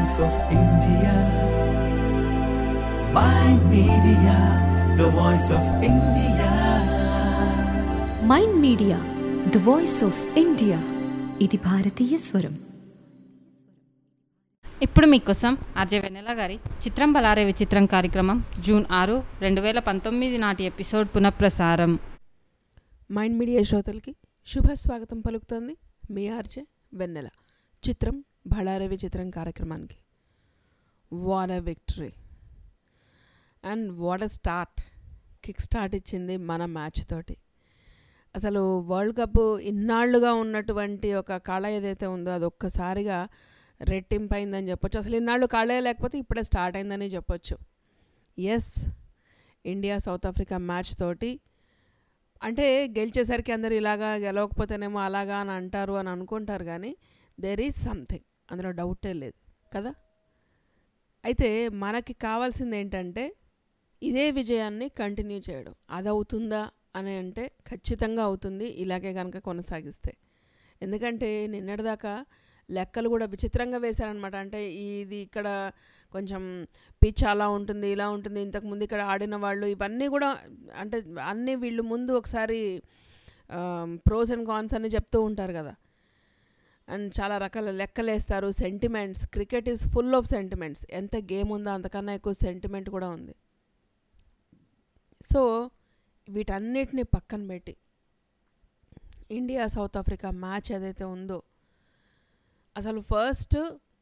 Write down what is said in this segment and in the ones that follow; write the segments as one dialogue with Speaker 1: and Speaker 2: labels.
Speaker 1: voice of India. My media, the voice of India.
Speaker 2: Mind Media the voice of India ఇది భారతీయ స్వరం
Speaker 3: ఇప్పుడు మీకోసం అజయ్ వెన్నెల గారి చిత్రం బలారే విచిత్రం కార్యక్రమం జూన్ ఆరు రెండు వేల పంతొమ్మిది నాటి ఎపిసోడ్ పునఃప్రసారం
Speaker 4: మైండ్ మీడియా శ్రోతలకి శుభ స్వాగతం పలుకుతోంది మీ ఆర్జే వెన్నెల చిత్రం బళారవి చిత్రం కార్యక్రమానికి what a victory and what a start kick start ఇచ్చింది మన మ్యాచ్ తోటి అసలు వరల్డ్ కప్ ఇన్నాళ్లుగా ఉన్నటువంటి ఒక కళ ఏదైతే ఉందో అది ఒక్కసారిగా రెట్టింపైందని చెప్పొచ్చు అసలు ఇన్నాళ్ళు కళే లేకపోతే ఇప్పుడే స్టార్ట్ అయిందని చెప్పొచ్చు yes India South Africa match తోటి అంటే గెలిచేసరికి అందరు ఇలాగా గెలవకపోతేనేమో అలాగా అని అంటారు అని అనుకుంటారు కానీ దేర్ ఈజ్ సంథింగ్ అందులో డౌటే లేదు కదా అయితే మనకి కావాల్సింది ఏంటంటే ఇదే విజయాన్ని కంటిన్యూ చేయడం అది అవుతుందా అని అంటే ఖచ్చితంగా అవుతుంది ఇలాగే కనుక కొనసాగిస్తే ఎందుకంటే నిన్నటిదాకా లెక్కలు కూడా విచిత్రంగా వేశారనమాట అంటే ఇది ఇక్కడ కొంచెం పిచ్ అలా ఉంటుంది ఇలా ఉంటుంది ఇంతకుముందు ఇక్కడ ఆడిన వాళ్ళు ఇవన్నీ కూడా అంటే అన్నీ వీళ్ళు ముందు ఒకసారి ప్రోస్ అండ్ కాన్స్ అని చెప్తూ ఉంటారు కదా అండ్ చాలా రకాల లెక్కలు వేస్తారు sentiments cricket is full of sentiments ఎంత గేమ్ ఉందో అంతకన్నా ఎక్కువ సెంటిమెంట్ కూడా ఉంది సో వీటన్నిటిని పక్కన పెట్టి ఇండియా సౌత్ ఆఫ్రికా మ్యాచ్ ఏదైతే ఉందో అసలు ఫస్ట్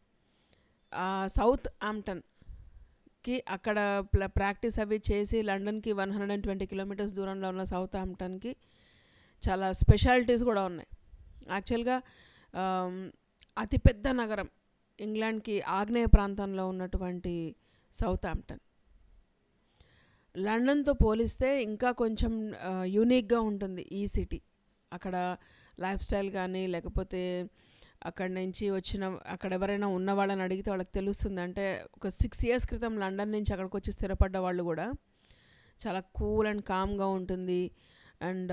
Speaker 4: సౌత్ ఆంప్టన్కి అక్కడ ప్ల- ప్రాక్టీస్ అవి చేసి లండన్కి one hundred and twenty kilometres దూరంలో ఉన్న సౌత్ ఆంప్టన్కి చాలా స్పెషాలిటీస్ కూడా ఉన్నాయి యాక్చువల్గా ఆమ్, అతిపెద్ద నగరం ఇంగ్లాండ్కి ఆగ్నేయ ప్రాంతంలో ఉన్నటువంటి సౌత్ ఆంప్టన్ లండన్తో పోలిస్తే ఇంకా కొంచెం యూనిక్గా ఉంటుంది ఈ సిటీ అక్కడ లైఫ్ స్టైల్ కానీ లేకపోతే అక్కడి నుంచి వచ్చిన అక్కడ ఎవరైనా ఉన్న వాళ్ళని అడిగితే వాళ్ళకి తెలుస్తుంది అంటే ఒక సిక్స్ ఇయర్స్ క్రితం లండన్ నుంచి అక్కడికి వచ్చి స్థిరపడ్డ వాళ్ళు కూడా చాలా కూల్ అండ్ కామ్గా ఉంటుంది అండ్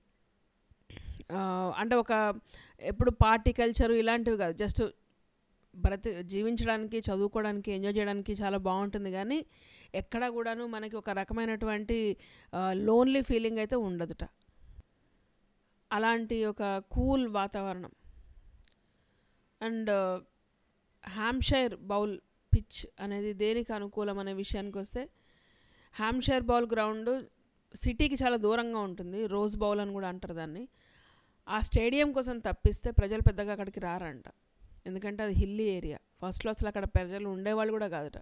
Speaker 4: అంటే ఒక ఎప్పుడు పార్టీ కల్చర్ ఇలాంటివి కాదు జస్ట్ బ్రతి జీవించడానికి చదువుకోవడానికి ఎంజాయ్ చేయడానికి చాలా బాగుంటుంది కానీ ఎక్కడా కూడాను మనకి ఒక రకమైనటువంటి లోన్లీ ఫీలింగ్ అయితే ఉండదుట అలాంటి ఒక కూల్ వాతావరణం అండ్ హ్యామ్షైర్ బౌల్ పిచ్ అనేది దేనికి అనుకూలం అనే విషయానికి వస్తే హ్యామ్షైర్ బౌల్ గ్రౌండ్ సిటీకి చాలా దూరంగా ఉంటుంది రోజ్ బౌల్ అని కూడా అంటారు దాన్ని ఆ స్టేడియం కోసం తప్పిస్తే ప్రజలు పెద్దగా అక్కడికి రారంట ఎందుకంటే అది హిల్లీ ఏరియా ఫస్ట్లో అసలు అక్కడ ప్రజలు ఉండేవాళ్ళు కూడా కాదుట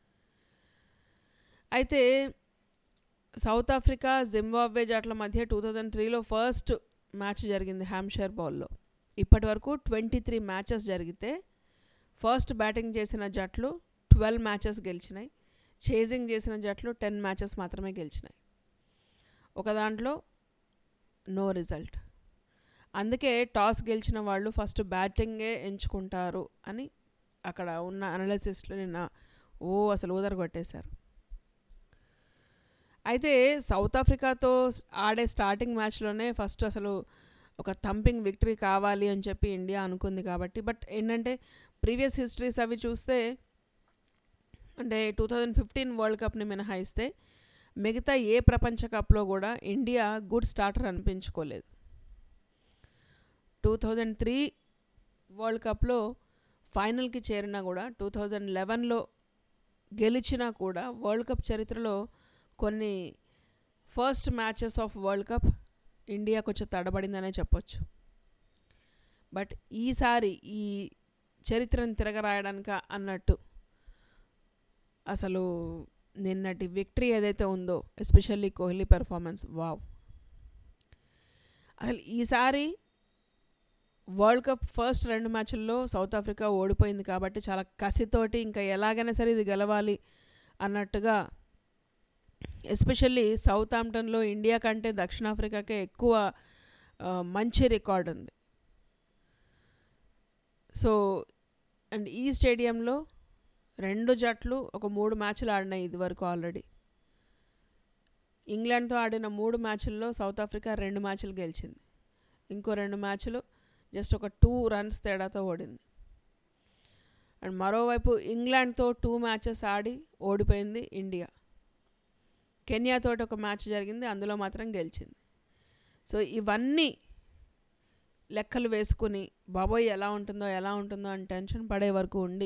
Speaker 4: అయితే సౌత్ ఆఫ్రికా జింబాబ్వే జట్ల మధ్య టూ థౌజండ్ త్రీలో ఫస్ట్ మ్యాచ్ జరిగింది హ్యామ్షైర్ బౌల్లో ఇప్పటి వరకు ట్వంటీ త్రీ మ్యాచెస్ జరిగితే ఫస్ట్ బ్యాటింగ్ చేసిన జట్లు ట్వెల్వ్ మ్యాచెస్ గెలిచినాయి చేజింగ్ చేసిన జట్లు టెన్ మ్యాచెస్ మాత్రమే గెలిచినాయి ఒక దాంట్లో నో రిజల్ట్ అందుకే టాస్ గెలిచిన వాళ్ళు ఫస్ట్ బ్యాటింగే ఎంచుకుంటారు అని అక్కడ ఉన్న అనలిసిస్ట్లు నిన్న ఓ అసలు ఊదర కొట్టేశారు అయితే సౌత్ ఆఫ్రికాతో ఆడే స్టార్టింగ్ మ్యాచ్లోనే ఫస్ట్ అసలు ఒక థంపింగ్ విక్టరీ కావాలి అని చెప్పి ఇండియా అనుకుంది కాబట్టి బట్ ఏంటంటే ప్రీవియస్ హిస్టరీస్ అవి చూస్తే అంటే టూ థౌజండ్ ఫిఫ్టీన్ వరల్డ్ కప్ని మినహాయిస్తే మిగతా ఏ ప్రపంచ కప్లో కూడా ఇండియా గుడ్ స్టార్టర్ అనిపించుకోలేదు టూ థౌజండ్ త్రీ వరల్డ్ కప్లో ఫైనల్కి చేరినా కూడా టూ థౌజండ్ లెవెన్లో గెలిచినా కూడా వరల్డ్ కప్ చరిత్రలో కొన్ని first matches of world cup India కొంచెం తడబడిందనే చెప్పొచ్చు బట్ ఈసారి ఈ చరిత్రను తిరగరాయడానిక అన్నట్టు అసలు నిన్నటి విక్టరీ ఏదైతే ఉందో ఎస్పెషల్లీ కోహ్లీ పెర్ఫార్మెన్స్ వావ్ అసలు ఈసారి వరల్డ్ కప్ ఫస్ట్ రెండు మ్యాచ్ల్లో సౌత్ ఆఫ్రికా ఓడిపోయింది కాబట్టి చాలా కసితోటి ఇంకా ఎలాగైనా సరే ఇది గెలవాలి అన్నట్టుగా ఎస్పెషల్లీ సౌత్ ఆంప్టన్లో ఇండియా కంటే దక్షిణాఫ్రికాకే ఎక్కువ ఆ, మంచి రికార్డ్ ఉంది సో అండ్ ఈ స్టేడియంలో రెండు జట్లు ఒక మూడు మ్యాచ్లు ఆడినాయి ఇదివరకు ఆల్రెడీ ఇంగ్లాండ్తో ఆడిన మూడు మ్యాచ్ల్లో సౌత్ ఆఫ్రికా రెండు మ్యాచ్లు గెలిచింది ఇంకో రెండు మ్యాచ్లు జస్ట్ ఒక టూ రన్స్ తేడాతో ఓడింది అండ్ మరోవైపు ఇంగ్లాండ్తో టూ మ్యాచెస్ ఆడి ఓడిపోయింది ఇండియా కెన్యాతో ఒక మ్యాచ్ జరిగింది అందులో మాత్రం గెలిచింది సో ఇవన్నీ లెక్కలు వేసుకుని బాబోయ్ ఎలా ఉంటుందో ఎలా ఉంటుందో అని టెన్షన్ పడే వరకు ఉండి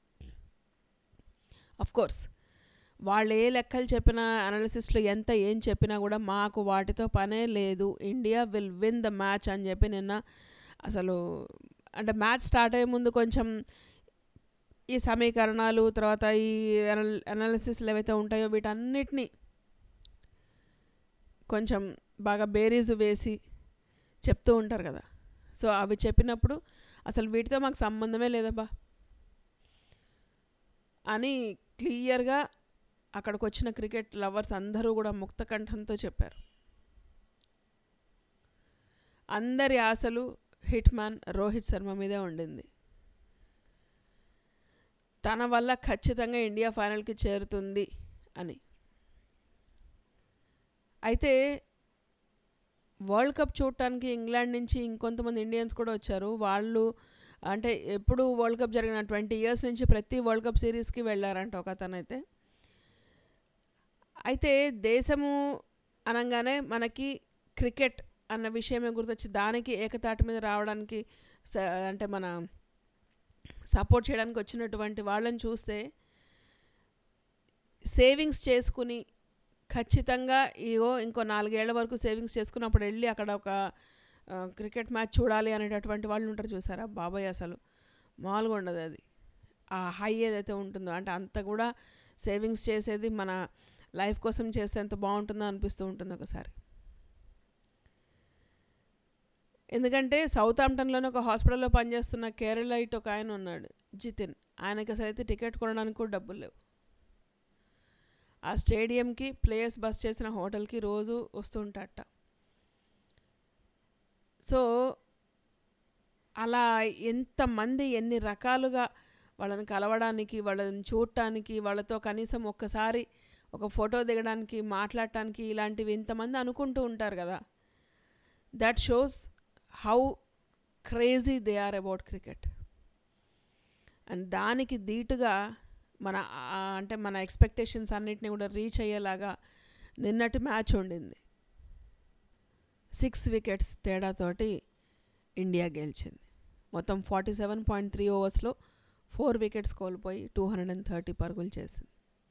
Speaker 4: కోర్స్ వాళ్ళు ఏ లెక్కలు చెప్పినా అనాలిసిస్లో ఎంత ఏం చెప్పినా కూడా మాకు వాటితో పనే లేదు India will win the match అని చెప్పి నిన్న అసలు అంటే మ్యాచ్ స్టార్ట్ అయ్యే ముందు కొంచెం ఈ సమీకరణాలు తర్వాత ఈ అనల్ అనాలిసిస్లు ఏవైతే ఉంటాయో వీటన్నిటినీ కొంచెం బాగా బేరీజు వేసి చెప్తూ ఉంటారు కదా సో అవి చెప్పినప్పుడు అసలు వీటితో మాకు సంబంధమే లేదబ్బా అని క్లియర్గా అక్కడికి వచ్చిన క్రికెట్ లవర్స్ అందరూ కూడా ముక్త కంఠంతో చెప్పారు అందరి ఆశలు హిట్ మ్యాన్ రోహిత్ శర్మ మీదే ఉండింది తన వల్ల ఖచ్చితంగా ఇండియా ఫైనల్కి చేరుతుంది అని అయితే వరల్డ్ కప్ చూడటానికి ఇంగ్లాండ్ నుంచి ఇంకొంతమంది ఇండియన్స్ కూడా వచ్చారు వాళ్ళు అంటే ఎప్పుడు వరల్డ్ కప్ జరిగిన ట్వంటీ ఇయర్స్ నుంచి ప్రతి వరల్డ్ కప్ సిరీస్కి వెళ్ళారంట ఒక అతనైతే అయితే దేశము అనగానే మనకి క్రికెట్ అన్న విషయమే గుర్తొచ్చి దానికి ఏకతాటి మీద రావడానికి స- అంటే మన సపోర్ట్ చేయడానికి వచ్చినటువంటి వాళ్ళని చూస్తే సేవింగ్స్ చేసుకుని ఖచ్చితంగా ఇగో ఇంకో నాలుగేళ్ల వరకు సేవింగ్స్ చేసుకున్నప్పుడు వెళ్ళి అక్కడ ఒక ఆ, క్రికెట్ మ్యాచ్ చూడాలి అనేటటువంటి వాళ్ళు ఉంటారు చూసారా బాబాయ్ అసలు మామూలుగా ఉండదు అది ఆ హై ఏదైతే ఉంటుందో అంటే అంత కూడా సేవింగ్స్ చేసేది మన లైఫ్ కోసం చేస్తే ఎంత బాగుంటుందో అనిపిస్తూ ఉంటుంది ఒకసారి ఎందుకంటే సౌత్ ఆంప్టన్లోనే ఒక హాస్పిటల్లో పనిచేస్తున్న కేరళైట్ ఒక ఆయన ఉన్నాడు జితిన్ ఆయనకి అసలు అయితే టికెట్ కొనడానికి కూడా డబ్బులు లేవు ఆ స్టేడియంకి ప్లేయర్స్ బస్ చేసిన హోటల్కి రోజు వస్తుంటాట సో అలా ఎంతమంది ఎన్ని రకాలుగా వాళ్ళని కలవడానికి వాళ్ళని చూడటానికి వాళ్ళతో కనీసం ఒక్కసారి ఒక ఫోటో దిగడానికి మాట్లాడటానికి ఇలాంటివి ఇంతమంది అనుకుంటూ ఉంటారు కదా that shows how crazy they are about cricket and దానికి ధీటుగా మన ఆ, అంటే మన ఎక్స్పెక్టేషన్స్ అన్నిటిని కూడా రీచ్ అయ్యేలాగా నిన్నటి మ్యాచ్ ఉండింది సిక్స్ వికెట్స్ తేడాతోటి ఇండియా గెలిచింది మొత్తం ఫార్టీ సెవెన్ పాయింట్ త్రీ ఓవర్స్లో ఫోర్ వికెట్స్ కోల్పోయి టూ హండ్రెడ్ అండ్ థర్టీ పరుగులు చేసింది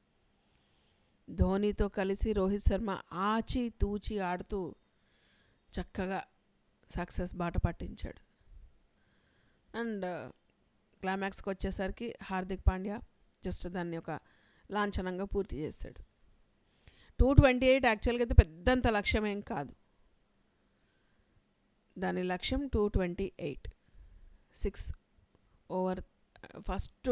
Speaker 4: ధోనీతో కలిసి రోహిత్ శర్మ ఆచి తూచి ఆడుతూ చక్కగా సక్సెస్ బాట పట్టించాడు అండ్ క్లైమాక్స్కి వచ్చేసరికి హార్దిక్ పాండ్యా జస్ట్ దాన్ని ఒక లాంఛనంగా పూర్తి చేశాడు టూ ట్వంటీ ఎయిట్ యాక్చువల్గా అయితే పెద్దంత లక్ష్యం ఏం కాదు దాని లక్ష్యం two twenty eight six over first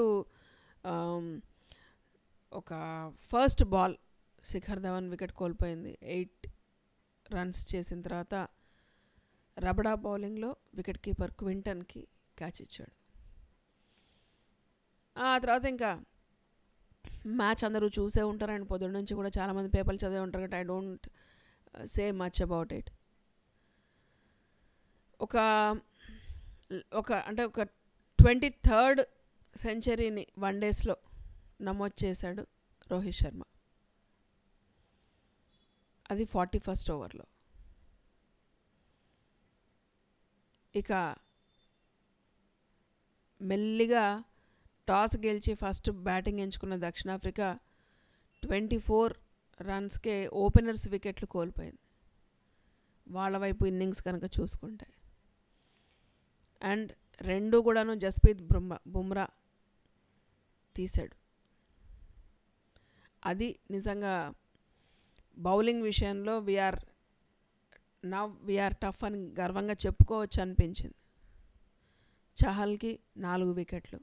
Speaker 4: ఒక first ball Shikhar Dhawan wicket కోల్పోయింది ఎయిట్ రన్స్ చేసిన తర్వాత రబడా బౌలింగ్లో వికెట్ కీపర్ క్వింటన్కి క్యాచ్ ఇచ్చాడు ఆ తర్వాత ఇంకా మ్యాచ్ అందరూ చూసే ఉంటారు అండ్ పొద్దున్న నుంచి కూడా చాలామంది పేపర్లు చదివే ఉంటారు కాబట్టి I don't say much about it ఒక ఒక అంటే ఒక ట్వంటీ థర్డ్ సెంచరీని వన్ డేస్లో నమోదు చేశాడు రోహిత్ శర్మ అది ఫార్టీ ఫస్ట్ ఓవర్లో ఇక మెల్లిగా టాస్ గెలిచి ఫస్ట్ బ్యాటింగ్ ఎంచుకున్న దక్షిణాఫ్రికా ట్వంటీ ఫోర్ రన్స్కే ఓపెనర్స్ వికెట్లు కోల్పోయింది వాళ్ళ వైపు ఇన్నింగ్స్ కనుక చూసుకుంటే అండ్ రెండు కూడాను జస్ప్రీత్ బుమ్రా బుమ్రా తీశాడు అది నిజంగా బౌలింగ్ విషయంలో వీఆర్ నవ్ వీఆర్ టఫ్ అని గర్వంగా చెప్పుకోవచ్చు అనిపించింది చహల్కి నాలుగు వికెట్లు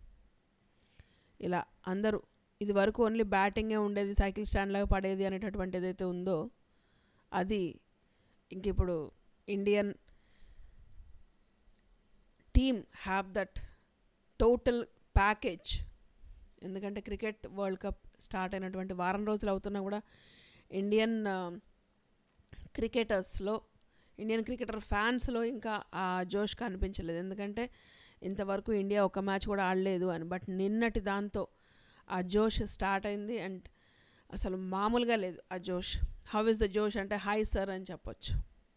Speaker 4: ఇలా అందరూ ఇది వరకు ఓన్లీ బ్యాటింగే ఉండేది సైకిల్ స్టాండ్ లాగా పడేది అనేటటువంటి ఏదైతే ఉందో అది ఇంక ఇప్పుడు Indian team have that total package ఎందుకంటే క్రికెట్ వరల్డ్ కప్ స్టార్ట్ అయినటువంటి వారం రోజులు అవుతున్నా కూడా ఇండియన్ క్రికెటర్స్లో ఇండియన్ క్రికెటర్ ఫ్యాన్స్లో ఇంకా ఆ జోష్ కనిపించలేదు ఎందుకంటే ఇంతవరకు ఇండియా ఒక మ్యాచ్ కూడా ఆడలేదు అని బట్ నిన్నటి దాంతో ఆ జోష్ స్టార్ట్ అయింది అండ్ అసలు మామూలుగా లేదు ఆ జోష్ హౌ ఇస్ ద జోష్ అంటే హాయ్ సార్ అని చెప్పొచ్చు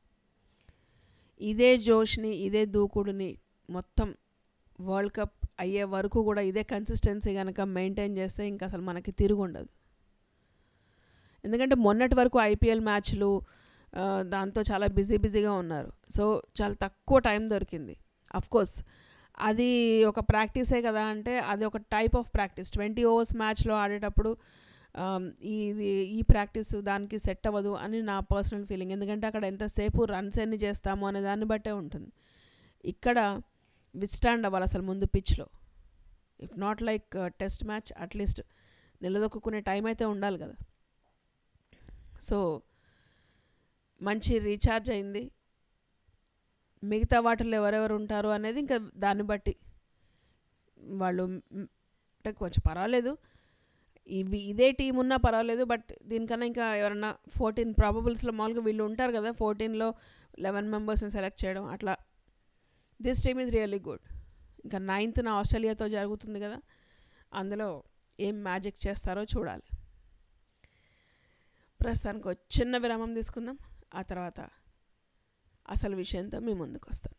Speaker 4: ఇదే జోష్ని ఇదే దూకుడుని మొత్తం వరల్డ్ కప్ అయ్యే వరకు కూడా ఇదే కన్సిస్టెన్సీ కనుక మెయింటైన్ చేస్తే ఇంకా అసలు మనకి తిరుగు ఉండదు ఎందుకంటే మొన్నటి వరకు ఐపీఎల్ మ్యాచ్లు ఆ, దాంతో చాలా బిజీ బిజీగా ఉన్నారు సో చాలా తక్కువ టైం దొరికింది కోర్స్ అది ఒక ప్రాక్టీసే కదా అంటే అది ఒక type of practice twenty overs మ్యాచ్లో ఆడేటప్పుడు ఆమ్, ఇది ఈ ప్రాక్టీస్ దానికి సెట్ అవ్వదు అని నా పర్సనల్ ఫీలింగ్ ఎందుకంటే అక్కడ ఎంతసేపు రన్స్ ఎన్ని చేస్తాము అనే దాన్ని బట్టే ఉంటుంది ఇక్కడ విత్స్టాండ్ అవ్వాలి అసలు ముందు పిచ్లో if not like test match at least నిలదొక్కునే టైం అయితే ఉండాలి కదా సో మంచి రీఛార్జ్ అయింది మిగతా వాటిల్లో ఎవరెవరు ఉంటారు అనేది ఇంకా దాన్ని బట్టి వాళ్ళు మ్, అంటే కొంచెం పర్వాలేదు ఇవి ఇదే టీం ఉన్నా పర్వాలేదు బట్ దీనికన్నా ఇంకా ఎవరన్నా ఫోర్టీన్ ప్రాబబుల్స్లో మామూలుగా వీళ్ళు ఉంటారు కదా ఫోర్టీన్లో లెవెన్ మెంబర్స్ని సెలెక్ట్ చేయడం అట్లా this team is really good ఇంకా నైన్త్న ఆస్ట్రేలియాతో జరుగుతుంది కదా అందులో ఏం మ్యాజిక్ చేస్తారో చూడాలి ప్రస్తుతానికి ఒక చిన్న విరామం తీసుకుందాం ఆ తర్వాత అసలు విషయంతో మీ ముందుకు వస్తాను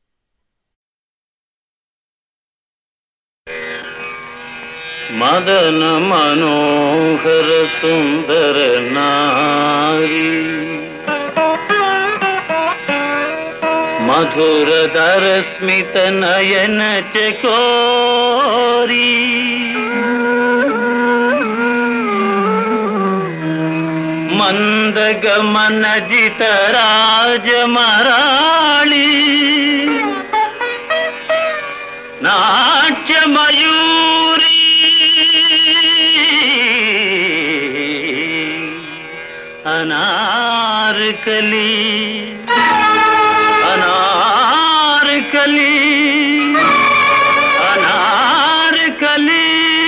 Speaker 5: మదన మనోహర సుందర నారి మధుర దరస్మిత నయన చకోరి మందగమన జిత రాజమరాళి నాట్యమయూరి అనార్కలి అనార్కలి అనార్కలి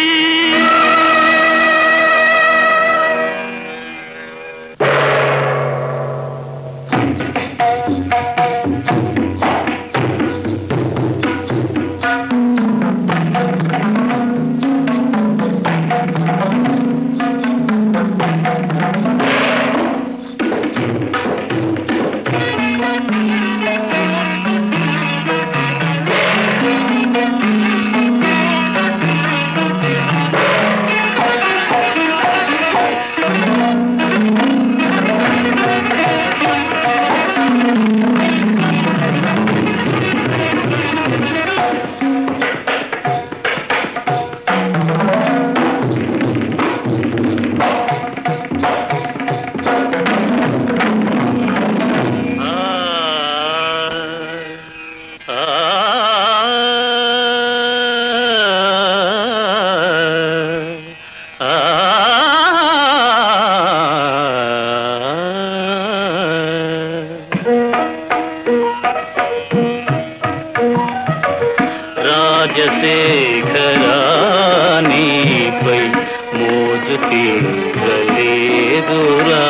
Speaker 5: రాజశేఖరానిపై మోజు తీరలేదురా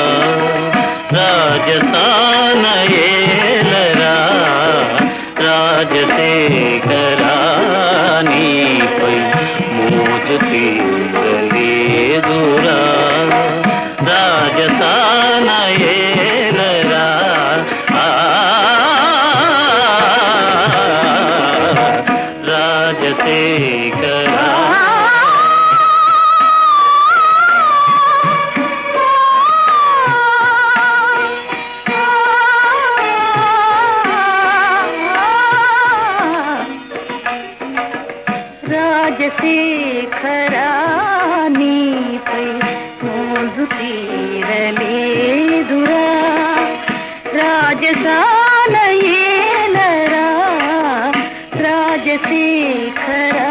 Speaker 5: రాజసానయేలరా రాజశేఖరానిపై మోజు తీరలేదురా రాజసానయేలరా ఆ రాజశేఖరా
Speaker 6: రాజశేఖరానిపై మోజు తీరలేదురా రాజసాలయేలరా రాజశేఖరా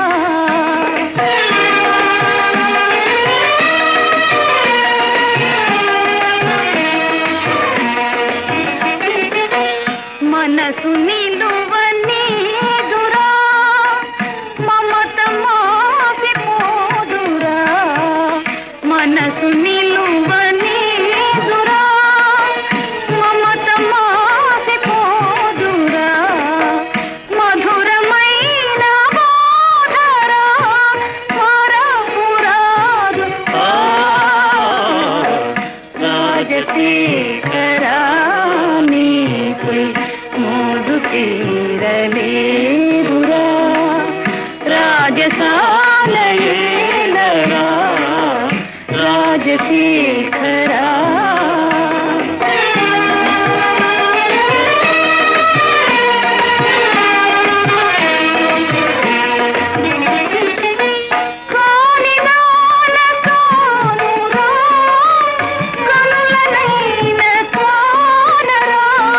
Speaker 6: మనసు నిలువనేదురా మమత మాసిపోదురా మనసు నిలువనేదురా మమత మాసిపోదురా మధురమైన రాజశేఖరా కానిదాన కానురా, కనులనైన కానరా.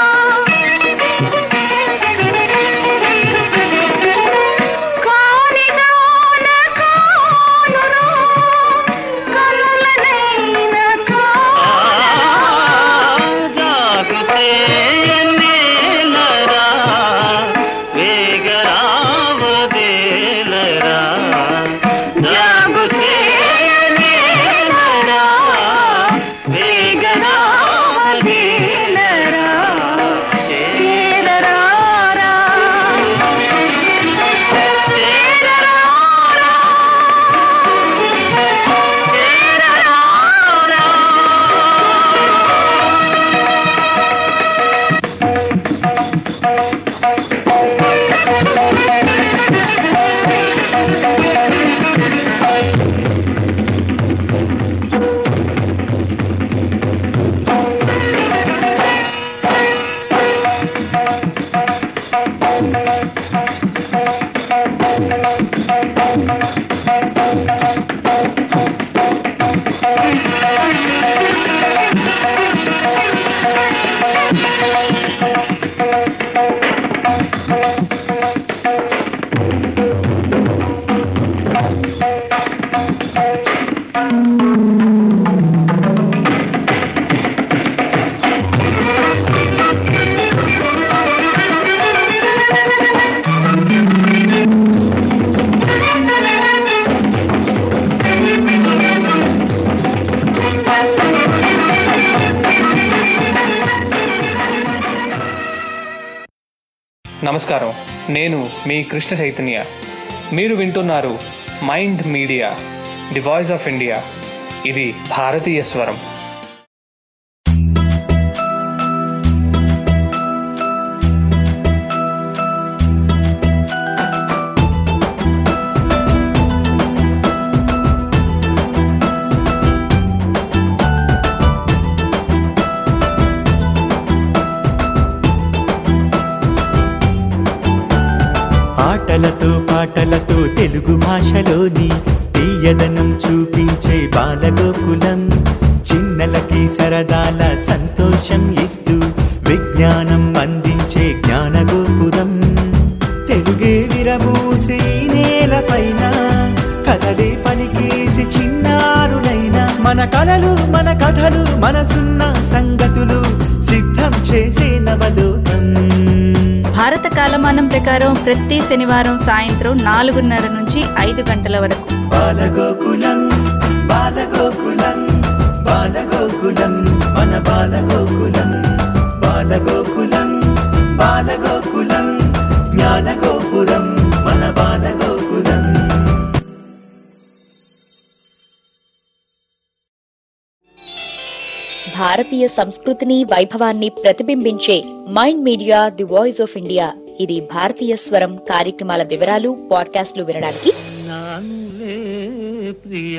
Speaker 6: కానిదాన కానురా, కనులనైన కానరా.
Speaker 5: జాగుతే నేలరా వేగరావదేలరా జాగుతే నేలరా వేగరావదేలరా
Speaker 6: చేరరారా.
Speaker 7: నమస్కారం నేను మీ కృష్ణ చైతన్య మీరు వింటున్నారు Mind Media the voice of India ఇది భారతీయ స్వరం
Speaker 1: ఆటలతో పాటలతో తెలుగు భాషలోని తీయదనం చూపించే బాలగోకులం చిన్నలకి సరదాల సంతోషం ఇస్తూ విజ్ఞానం అందించే జ్ఞానగోపురం తెలుగే విరబూసి నేలపైన కథలే పలికేసి చిన్నారులైన మన కలలు మన కథలు మనసున్న సంగతులు సిద్ధం చేసే నవలోకం
Speaker 8: భారత కాలమానం ప్రకారం ప్రతి శనివారం సాయంత్రం నాలుగున్నర నుంచి ఐదు గంటల వరకు
Speaker 1: బాలగోకులం బాలగోకులం బాలగోకులం మన బాలగోకులం బాలగోకులం బాలగోకులం జ్ఞానగోపురం మన బాలగోకులం
Speaker 9: భారతీయ సంస్కృతిని వైభవాన్ని ప్రతిబింబించే Mind Media the voice of India ఇది భారతీయ స్వరం కార్యక్రమాల వివరాలు పాడ్కాస్ట్లు వినడానికి
Speaker 5: నానులే ప్రియ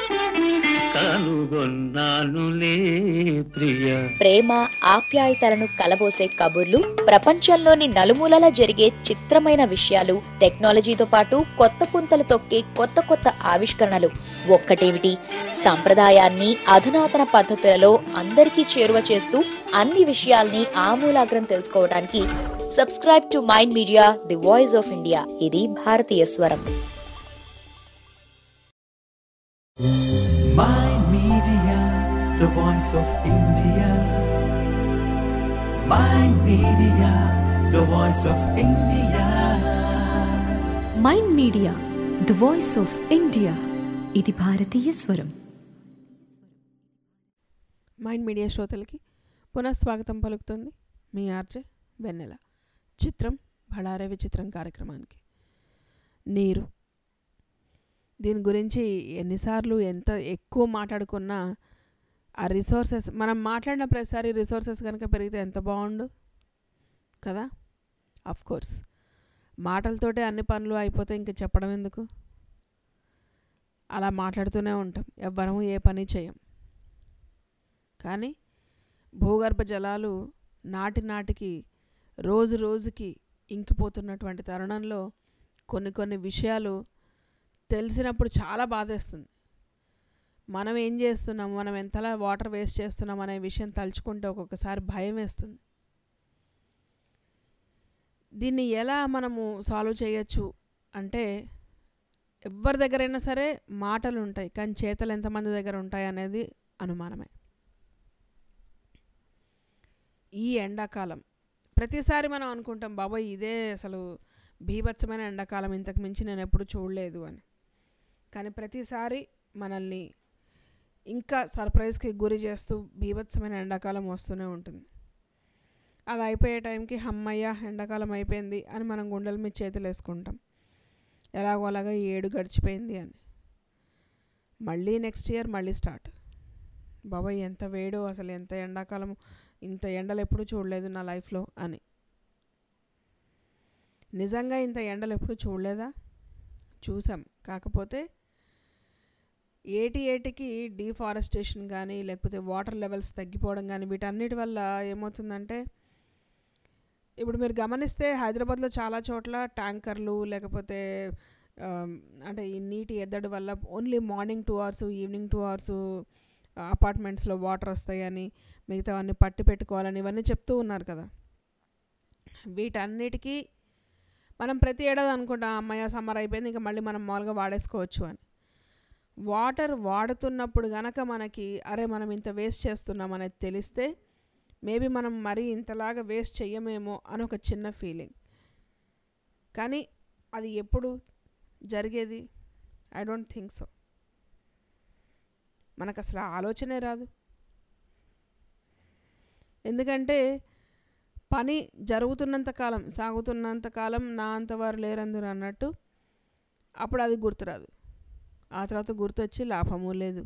Speaker 5: కనుగొన్నానులే ప్రియ
Speaker 9: ప్రేమ ఆప్యాయతలను కలబోసే కబుర్లు ప్రపంచంలోని నలుమూలలా జరిగే చిత్రమైన విషయాలు టెక్నాలజీతో పాటు కొత్త పుంతలు తొక్కే కొత్త కొత్త ఆవిష్కరణలు ఒక్కటేమిటి సంప్రదాయాన్ని అధునాతన పద్ధతులలో అందరికీ చేరువ చేస్తూ అన్ని విషయాల్ని ఆమూలాగ్రం తెలుసుకోవడానికి subscribe to Mind Media the voice of India ఇది భారతీయ స్వరం
Speaker 1: Mind Media, the voice of India. Mind Media, the voice of India.
Speaker 2: Mind Media the voice of India ఇది భారతీయ స్వరం
Speaker 4: మైండ్ మీడియా శ్రోతలకి పునఃస్వాగతం పలుకుతుంది మీ ఆర్జే వెన్నెల చిత్రం బళారే విచిత్రం కార్యక్రమానికి నీరు దీని గురించి ఎన్నిసార్లు ఎంత ఎక్కువ మాట్లాడుకున్నా ఆ రిసోర్సెస్ మనం మాట్లాడిన ప్రతిసారి రిసోర్సెస్ కనుక పెరిగితే ఎంత బాగుండు కదా అఫ్ కోర్స్ మాటలతోటే అన్ని పనులు అయిపోతే ఇంక చెప్పడం ఎందుకు అలా మాట్లాడుతూనే ఉంటాం ఎవ్వరము ఏ పని చేయం కానీ భూగర్భ జలాలు నాటి నాటికి రోజు రోజుకి ఇంకిపోతున్నటువంటి తరుణంలో కొన్ని కొన్ని విషయాలు తెలిసినప్పుడు చాలా బాధేస్తుంది మనం ఏం చేస్తున్నాం మనం ఎంతలా వాటర్ వేస్ట్ చేస్తున్నాం అనే విషయం తలుచుకుంటే ఒక్కొక్కసారి భయం వేస్తుంది దీన్ని ఎలా మనము సాల్వ్ చేయొచ్చు అంటే ఎవరి దగ్గరైనా సరే మాటలు ఉంటాయి కానీ చేతలు ఎంతమంది దగ్గర ఉంటాయి అనేది అనుమానమే ఈ ఎండాకాలం ప్రతిసారి మనం అనుకుంటాం బాబాయ్ ఇదే అసలు బీభత్సమైన ఎండాకాలం ఇంతకు మించి నేను ఎప్పుడు చూడలేదు అని కానీ ప్రతిసారి మనల్ని ఇంకా సర్ప్రైజ్కి గురి చేస్తూ బీభత్సమైన ఎండాకాలం వస్తూనే ఉంటుంది అది అయిపోయే టైంకి హమ్మయ్య ఎండాకాలం అయిపోయింది అని మనం గుండెల మీద చేతులు వేసుకుంటాం ఎలాగో అలాగా ఈ ఏడు గడిచిపోయింది అని మళ్ళీ నెక్స్ట్ ఇయర్ మళ్ళీ స్టార్ట్ బాబాయ్ ఎంత వేడో అసలు ఎంత ఎండాకాలం ఇంత ఎండలు ఎప్పుడు చూడలేదు నా లైఫ్లో అని నిజంగా ఇంత ఎండలు ఎప్పుడు చూడలేదా చూసాం కాకపోతే ఏటి ఏటికి డీఫారెస్టేషన్ కానీ లేకపోతే వాటర్ లెవెల్స్ తగ్గిపోవడం కానీ వీటన్నిటి వల్ల ఏమవుతుందంటే ఇప్పుడు మీరు గమనిస్తే హైదరాబాద్లో చాలా చోట్ల ట్యాంకర్లు లేకపోతే ఆమ్, అంటే ఈ నీటి ఎద్దడి వల్ల only morning two hours evening two hours అపార్ట్మెంట్స్లో వాటర్ వస్తాయని మిగతావన్నీ పట్టి పెట్టుకోవాలని ఇవన్నీ చెప్తూ ఉన్నారు కదా వీటన్నిటికీ మనం ప్రతి ఏడాది అనుకుంటాం అమ్మాయి సమ్మర్ అయిపోయింది ఇంకా మళ్ళీ మనం మామూలుగా వాడేసుకోవచ్చు అని వాటర్ వాడుతున్నప్పుడు గనక మనకి అరే మనం ఇంత వేస్ట్ చేస్తున్నాం అనేది తెలిస్తే మేబీ మనం మరీ ఇంతలాగా వేస్ట్ చెయ్యమేమో అని ఒక చిన్న ఫీలింగ్ కానీ అది ఎప్పుడు జరిగేది ఐ డోంట్ థింక్ సో మనకు అసలు ఆ ఆలోచనే రాదు ఎందుకంటే పని జరుగుతున్నంత కాలం సాగుతున్నంత కాలం నా అంతవారు లేరందురు అన్నట్టు అప్పుడు అది గుర్తురాదు ఆ తర్వాత గుర్తొచ్చి లాభము లేదు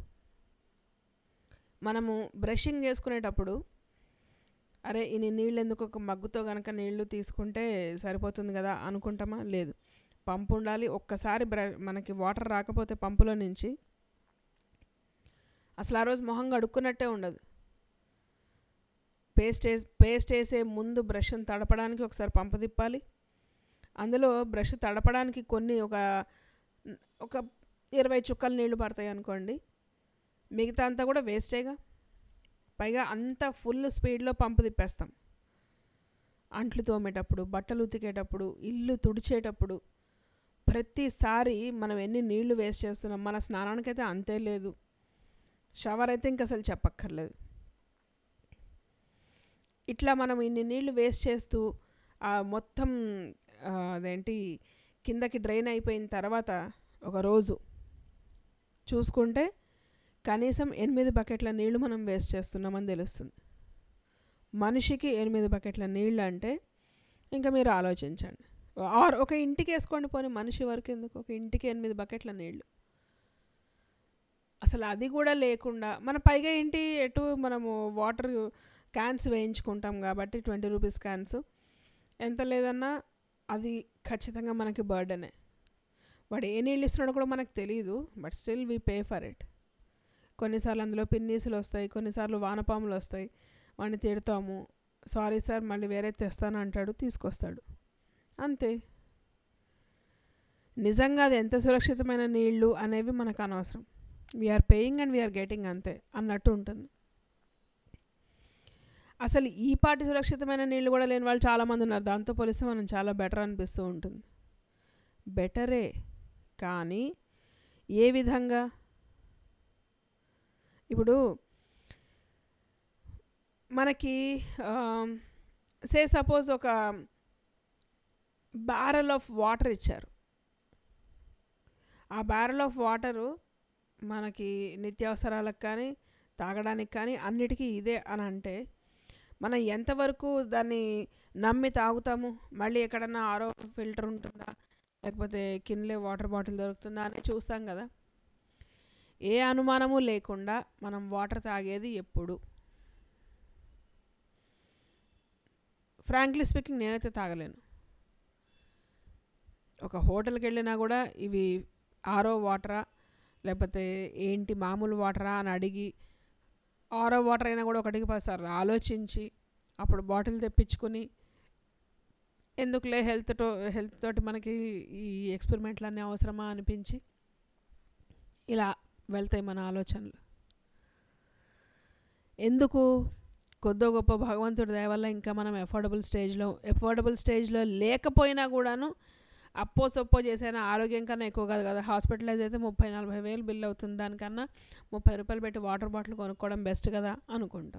Speaker 4: మనము బ్రషింగ్ చేసుకునేటప్పుడు అరే ఇన్ని నీళ్ళు ఎందుకు ఒక మగ్గుతో కనుక నీళ్లు తీసుకుంటే సరిపోతుంది కదా అనుకుంటామా లేదు పంపు ఉండాలి ఒక్కసారి బ్ర మనకి వాటర్ రాకపోతే పంపులో నుంచి అసలు ఆ రోజు మొహం కడుక్కున్నట్టే ఉండదు పేస్ట్ వేసి పేస్ట్ వేసే ముందు బ్రష్ని తడపడానికి ఒకసారి పంపు తిప్పాలి అందులో బ్రష్ తడపడానికి కొన్ని ఒక ఒక ఇరవై చుక్కలు నీళ్లు పడతాయి అనుకోండి మిగతా అంతా కూడా వేస్టేగా పైగా అంత ఫుల్ స్పీడ్లో పంపు తిప్పేస్తాం అంట్లు తోమేటప్పుడు బట్టలు ఉతికేటప్పుడు ఇల్లు తుడిచేటప్పుడు ప్రతిసారి మనం ఎన్ని నీళ్లు వేస్ట్ చేస్తున్నాం మన స్నానానికైతే అంతే లేదు షవర్ అయితే ఇంక అసలు చెప్పక్కర్లేదు ఇట్లా మనం ఇన్ని నీళ్లు వేస్ట్ చేస్తూ ఆ మొత్తం ఆ, అదేంటి కిందకి డ్రైన్ అయిపోయిన తర్వాత ఒక రోజు చూసుకుంటే కనీసం ఎనిమిది బకెట్ల నీళ్లు మనం వేస్ట్ చేస్తున్నామని తెలుస్తుంది మనిషికి ఎనిమిది బకెట్ల నీళ్ళు అంటే ఇంకా మీరు ఆలోచించండి ఆర్ ఒక ఇంటికి వేసుకోండి పోనీ మనిషి వరకు ఎందుకు ఒక ఇంటికి ఎనిమిది బకెట్ల నీళ్ళు అసలు అది కూడా లేకుండా మన పైగా ఏంటి ఎటు మనము వాటర్ క్యాన్స్ వేయించుకుంటాం కాబట్టి ట్వంటీ రూపీస్ క్యాన్స్ ఎంత లేదన్నా అది ఖచ్చితంగా మనకి బర్డనే వాడు ఏ నీళ్ళు ఇస్తున్నాడో కూడా మనకు తెలియదు but still we pay for it కొన్నిసార్లు అందులో పిన్నీసులు వస్తాయి కొన్నిసార్లు వానపాములు వస్తాయి వాడిని తిడతాము సారీ సార్ మళ్ళీ వేరే తెస్తాను అంటాడు తీసుకొస్తాడు అంతే నిజంగా అది ఎంత సురక్షితమైన నీళ్ళు అనేవి మనకు అనవసరం we're paying and we're getting అంతే అన్నట్టు ఉంటుంది అసలు ఈ పాటి సురక్షితమైన నీళ్ళు కూడా లేని వాళ్ళు చాలామంది ఉన్నారు దాంతో పోలిస్తే మనం చాలా బెటర్ అనిపిస్తూ ఉంటుంది బెటరే కానీ ఏ విధంగా ఇప్పుడు మనకి సే సపోజ్ ఒక బ్యారల్ ఆఫ్ వాటర్ ఇచ్చారు ఆ బ్యారల్ ఆఫ్ వాటరు మనకి నిత్యావసరాలకు కానీ తాగడానికి కానీ అన్నిటికీ ఇదే అని అంటే మనం ఎంతవరకు దాన్ని నమ్మి తాగుతాము మళ్ళీ ఎక్కడన్నా ఆరో ఫిల్టర్ ఉంటుందా లేకపోతే కిన్లే వాటర్ బాటిల్ దొరుకుతుందా అని చూస్తాం కదా ఏ అనుమానము లేకుండా మనం వాటర్ తాగేది ఎప్పుడు ఫ్రాంక్లీ స్పీకింగ్ నేనైతే తాగలేను ఒక హోటల్కి వెళ్ళినా కూడా ఇవి ఆరో వాటరా లేకపోతే ఏంటి మామూలు వాటరా అని అడిగి ఆరో వాటర్ అయినా కూడా ఒకటికి పదిసార్లు ఆలోచించి అప్పుడు బాటిల్ తెప్పించుకొని ఎందుకులే హెల్త్ తో హెల్త్ తోటి మనకి ఈ ఎక్స్పెరిమెంట్లు అన్నీ అవసరమా అనిపించి ఇలా వెళ్తాయి మన ఆలోచనలు ఎందుకు కొద్దో గొప్ప భగవంతుడి దయ వల్ల ఇంకా మనం ఎఫోర్డబుల్ స్టేజ్లో ఎఫోర్డబుల్ స్టేజ్లో లేకపోయినా కూడాను అప్పో సొప్పో చేసైనా ఆరోగ్యం కన్నా ఎక్కువ కాదు కదా హాస్పిటలైజ్ అయితే ముప్పై నలభై వేలు బిల్ అవుతుంది దానికన్నా ముప్పై రూపాయలు పెట్టి వాటర్ బాటిల్ కొనుక్కోవడం బెస్ట్ కదా అనుకుంటాం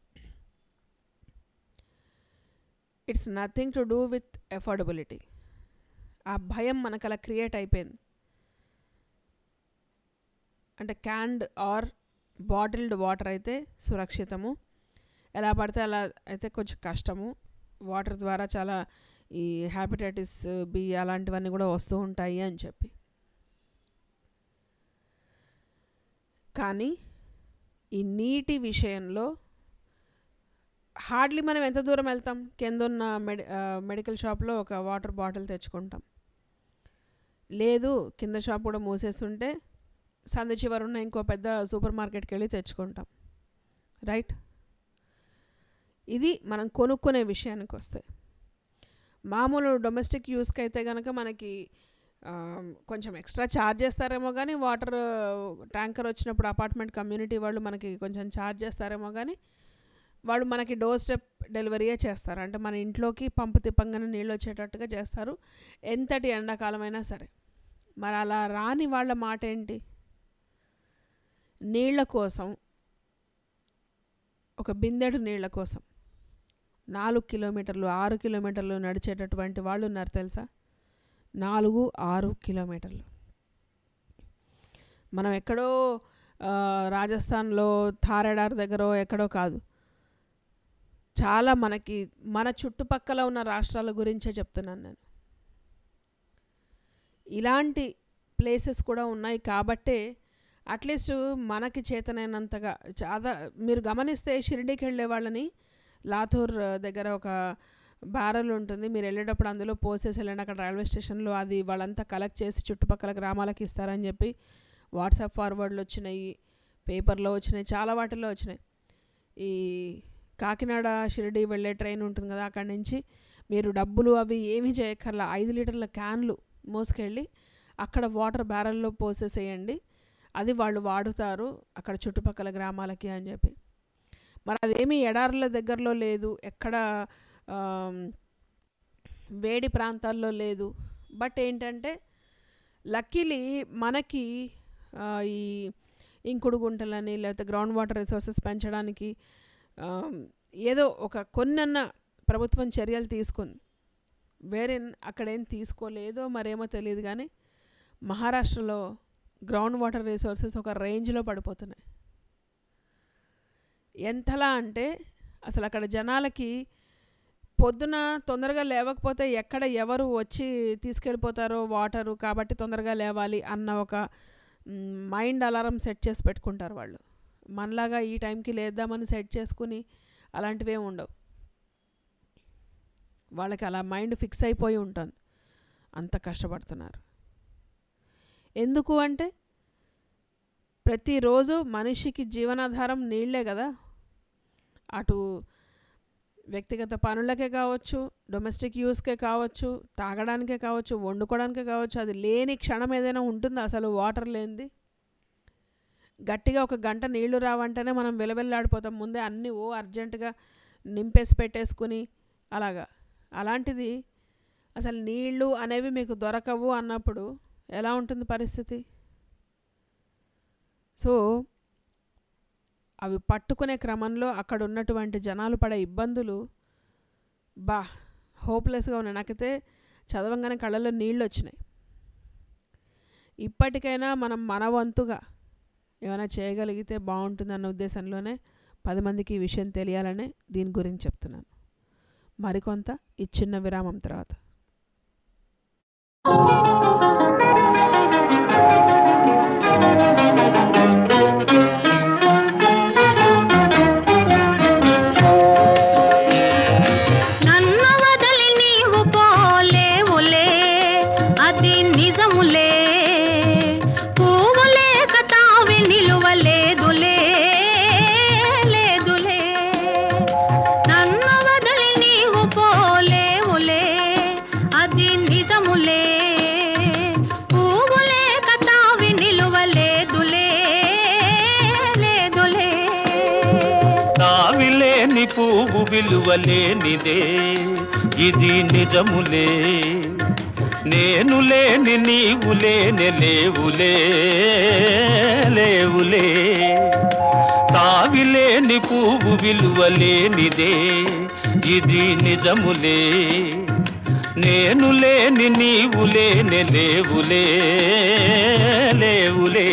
Speaker 4: it's nothing to do with affordability ఆ భయం మనకు అలా క్రియేట్ అయిపోయింది అంటే క్యాండ్ ఆర్ బాటిల్డ్ వాటర్ అయితే సురక్షితము ఎలా పడితే అలా అయితే కొంచెం కష్టము వాటర్ ద్వారా చాలా ఈ హ్యాపిటైటిస్ బి అలాంటివన్నీ కూడా వస్తూ ఉంటాయి అని చెప్పి కానీ ఈ నీటి విషయంలో హార్డ్లీ మనం ఎంత దూరం వెళ్తాం కింద ఉన్న మెడి మెడికల్ షాప్లో ఒక వాటర్ బాటిల్ తెచ్చుకుంటాం లేదు కింద షాప్ కూడా మూసేస్తుంటే సందు చివర ఉన్న ఇంకో పెద్ద సూపర్ మార్కెట్కి వెళ్ళి తెచ్చుకుంటాం రైట్ ఇది మనం కొనుక్కునే విషయానికి వస్తే మామూలు డొమెస్టిక్ యూస్కి అయితే కనుక మనకి ఆ, కొంచెం ఎక్స్ట్రా ఛార్జ్ చేస్తారేమో కానీ వాటర్ ట్యాంకర్ వచ్చినప్పుడు అపార్ట్మెంట్ కమ్యూనిటీ వాళ్ళు మనకి కొంచెం ఛార్జ్ చేస్తారేమో కానీ వాళ్ళు మనకి డోర్ స్టెప్ డెలివరీయే చేస్తారు అంటే మన ఇంట్లోకి పంపు తిప్పంగానే నీళ్ళు వచ్చేటట్టుగా చేస్తారు ఎంతటి ఎండాకాలమైనా సరే మరి అలా రాని వాళ్ళ మాట ఏంటి నీళ్ళ కోసం ఒక బిందెడు నీళ్ళ కోసం నాలుగు కిలోమీటర్లు ఆరు కిలోమీటర్లు నడిచేటటువంటి వాళ్ళు ఉన్నారు తెలుసా నాలుగు ఆరు కిలోమీటర్లు మనం ఎక్కడో ఆ, రాజస్థాన్లో థారెడార్ దగ్గర ఎక్కడో కాదు చాలా మనకి మన చుట్టుపక్కల ఉన్న రాష్ట్రాల గురించే చెప్తున్నాను నేను ఇలాంటి ప్లేసెస్ కూడా ఉన్నాయి కాబట్టే అట్లీస్ట్ మనకి చేతనైనంతగా చాలా మీరు గమనిస్తే షిరిడీకి వెళ్ళే వాళ్ళని లాతూర్ దగ్గర ఒక బ్యారల్ ఉంటుంది మీరు వెళ్ళేటప్పుడు అందులో పోసేసి వెళ్ళండి అక్కడ రైల్వే స్టేషన్లో అది వాళ్ళంతా కలెక్ట్ చేసి చుట్టుపక్కల గ్రామాలకు ఇస్తారని చెప్పి వాట్సాప్ ఫార్వర్డ్లు వచ్చినాయి పేపర్లో వచ్చినాయి చాలా వాటిల్లో వచ్చినాయి ఈ కాకినాడ షిరిడి వెళ్ళే ట్రైన్ ఉంటుంది కదా అక్కడి నుంచి మీరు డబ్బులు అవి ఏమీ చేయక్కర్లా ఐదు లీటర్ల క్యాన్లు మోసుకెళ్ళి అక్కడ వాటర్ బ్యారల్లో పోసేసేయండి అది వాళ్ళు వాడుతారు అక్కడ చుట్టుపక్కల గ్రామాలకి అని చెప్పి మరి అదేమీ ఎడారుల దగ్గరలో లేదు ఎక్కడ ఆమ్, వేడి ప్రాంతాల్లో లేదు బట్ ఏంటంటే లక్కీలీ మనకి ఆ, ఈ ఇంకుడు గుంటలని లేకపోతే గ్రౌండ్ వాటర్ రిసోర్సెస్ పెంచడానికి ఆమ్, ఏదో ఒక కొన్నన్న ప్రభుత్వం చర్యలు తీసుకుంది వేరే అక్కడేం తీసుకోలేదో మరేమో తెలియదు కానీ మహారాష్ట్రలో గ్రౌండ్ వాటర్ రిసోర్సెస్ ఒక రేంజ్లో పడిపోతున్నాయి ఎంతలా అంటే అసలు అక్కడ జనాలకి పొద్దున తొందరగా లేవకపోతే ఎక్కడ ఎవరు వచ్చి తీసుకెళ్ళిపోతారో వాటరు కాబట్టి తొందరగా లేవాలి అన్న ఒక మైండ్ అలారం సెట్ చేసి పెట్టుకుంటారు వాళ్ళు మనలాగా ఈ టైంకి లేద్దామని సెట్ చేసుకుని అలాంటివి ఏమి ఉండవు వాళ్ళకి అలా మైండ్ ఫిక్స్ అయిపోయి ఉంటుంది అంత కష్టపడుతున్నారు ఎందుకు అంటే ప్రతిరోజు మనిషికి జీవనాధారం నీళ్ళే కదా అటు వ్యక్తిగత పనులకే కావచ్చు డొమెస్టిక్ యూస్కే కావచ్చు తాగడానికే కావచ్చు వండుకోవడానికే కావచ్చు అది లేని క్షణం ఏదైనా ఉంటుందా అసలు వాటర్ లేనిది గట్టిగా ఒక గంట నీళ్లు రావంటేనే మనం విలవెల్లాడిపోతాం ముందే అన్నీ ఓ అర్జెంటుగా నింపేసి పెట్టేసుకుని అలాగా అలాంటిది అసలు నీళ్ళు అనేవి మీకు దొరకవు అన్నప్పుడు ఎలా ఉంటుంది పరిస్థితి సో అవి పట్టుకునే క్రమంలో అక్కడ ఉన్నటువంటి జనాలు పడే ఇబ్బందులు బా హోప్లెస్గా ఉన్నాయి నాకైతే చదవంగానే కళ్ళలో నీళ్ళు వచ్చినాయి ఇప్పటికైనా మనం మన వంతుగా ఏమైనా చేయగలిగితే బాగుంటుందన్న ఉద్దేశంలోనే పది మందికి ఈ విషయం తెలియాలనే దీని గురించి చెప్తున్నాను మరికొంత ఈ చిన్న విరామం తర్వాత
Speaker 6: నన్ను వదిలి నీవు పోలేవులే అది నిజములే పువ్వు లేక తావి నిలువలేదులే
Speaker 5: పువ్వు విలువలేనిదే ఇది నిజములే నేను లేని నీవు లేని లేవులే లేవులే తావిలేని పువ్వు విలువలేనిదే ఇది నిజములే నేను లేని నీవు లేని లేవులే లేవులే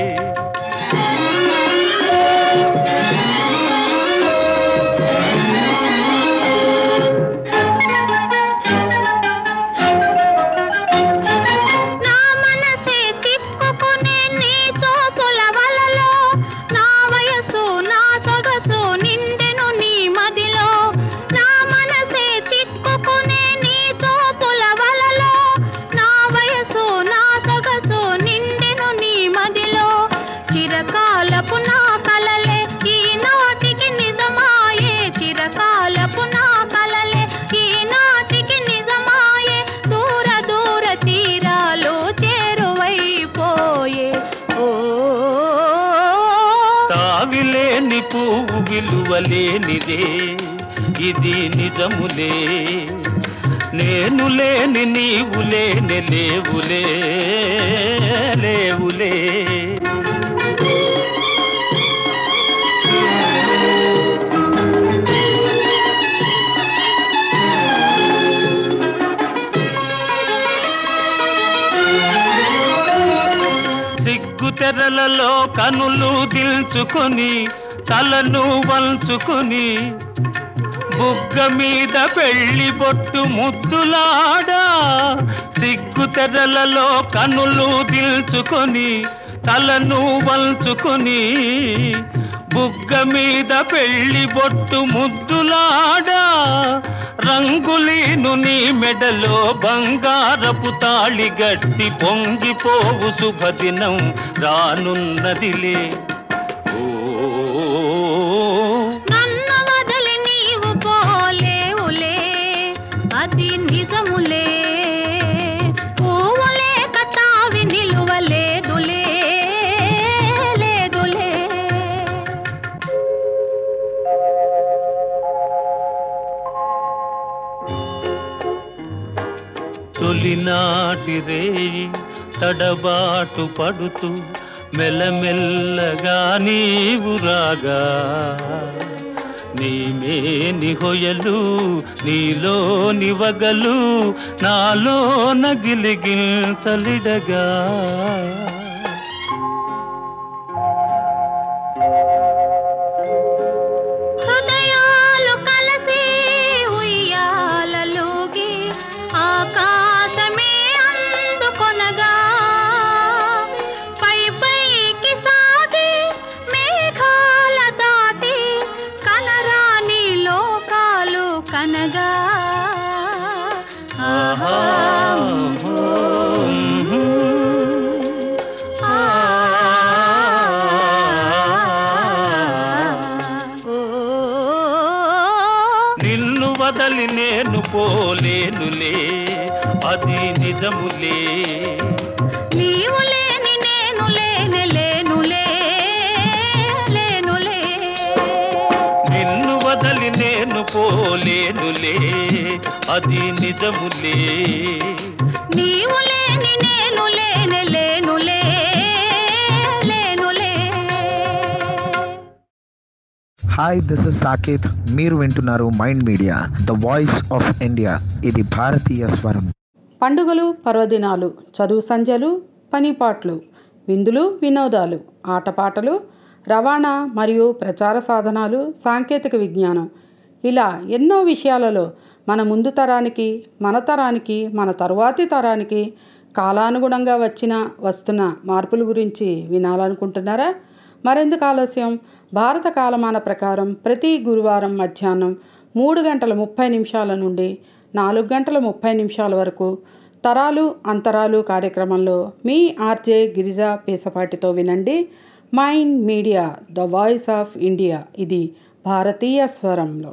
Speaker 6: నా మనసే తిప్పుకునే నీ చూపుల వలలో నా వయసు నా సొగసు నిండెను నీ మదిలో నా మనసే తిప్పుకునే నీ చూపుల వలలో నా వయసు నా సొగసు నిండెను నీ మదిలో చిరకాలపు నా కలలే ఈనాటికి నిజమాయే చిరకాలపు నా కలలే ఈనాటికి నిజమాయే దూర దూర తీరాలు చేరువైపోయే ఓ
Speaker 5: తావిలేని పువ్వు విలువలేనిదే ఇది నిజములే నేను లేని నీవు లేని లేవులే లేవులే సిగ్గు తెరలలో కనులు దిల్చుకొని తలను వంచుకొని బుగ్గ మీద పెళ్లి బొట్టు ముద్దులాడా సిగ్గు తెరలలో కనులు దిల్చుకొని తలను వంచుకొని బుగ్గ మీద పెళ్లి బొట్టు ముద్దులాడా రంగులీను నీ మెడలో బంగారపు తాళి గట్టి పొంగిపోవు శుభదినం రానున్నదిలే ఓ
Speaker 6: నన్ను వదిలి నీవు పోలేవులే అది నిజములే పువ్వులే కతావి నిలువలేదులే లేదులే
Speaker 5: తొలినాటి రేయి తడబాటు పడుతూ మెల్లమెల్లగా నీవు రాగా నీమేని హొయలు నీలో నివగలు నాలో నగిలిగిల్చలిడగా
Speaker 6: హృదయాలు కలిసి ఉయ్యాలలోగి ఆకాశమే అందుకొనగా పై పైకి సాగి మేఘాల దాటి కనరాని లోకాలు కనగా ఆహా
Speaker 5: నిన్ను వదలి నేను పోలేనులే అది నిజములే
Speaker 6: నీవు లేని నేను లేనే లేనులే లేనులే
Speaker 5: నిన్ను వదలి నేను పోలేనులే అది నిజములే
Speaker 6: నీవు లేని నేను లేనే లేనులే లేనులే
Speaker 10: హాయ్ దిస్ ఇస్ సాకేత్ మీరు వింటున్నారు Mind Media the voice of India ఇది భారతీయ స్వరం
Speaker 11: పండుగలు పర్వదినాలు చదువు సంధ్యలు పనిపాట్లు విందులు వినోదాలు ఆటపాటలు రవాణా మరియు ప్రచార సాధనాలు సాంకేతిక విజ్ఞానం ఇలా ఎన్నో విషయాలలో మన ముందు తరానికి మన తరానికి మన తరువాతి తరానికి కాలానుగుణంగా వచ్చిన వస్తున్న మార్పుల గురించి వినాలనుకుంటున్నారా మరెందుకు ఆలస్యం భారత కాలమాన ప్రకారం ప్రతి గురువారం మధ్యాహ్నం మూడు గంటల ముప్పై నిమిషాల నుండి నాలుగు గంటల ముప్పై నిమిషాల వరకు తరాలు అంతరాలు కార్యక్రమంలో మీ ఆర్జే గిరిజ పేసపాటితో వినండి Mind Media the voice of India ఇది భారతీయ స్వరంలో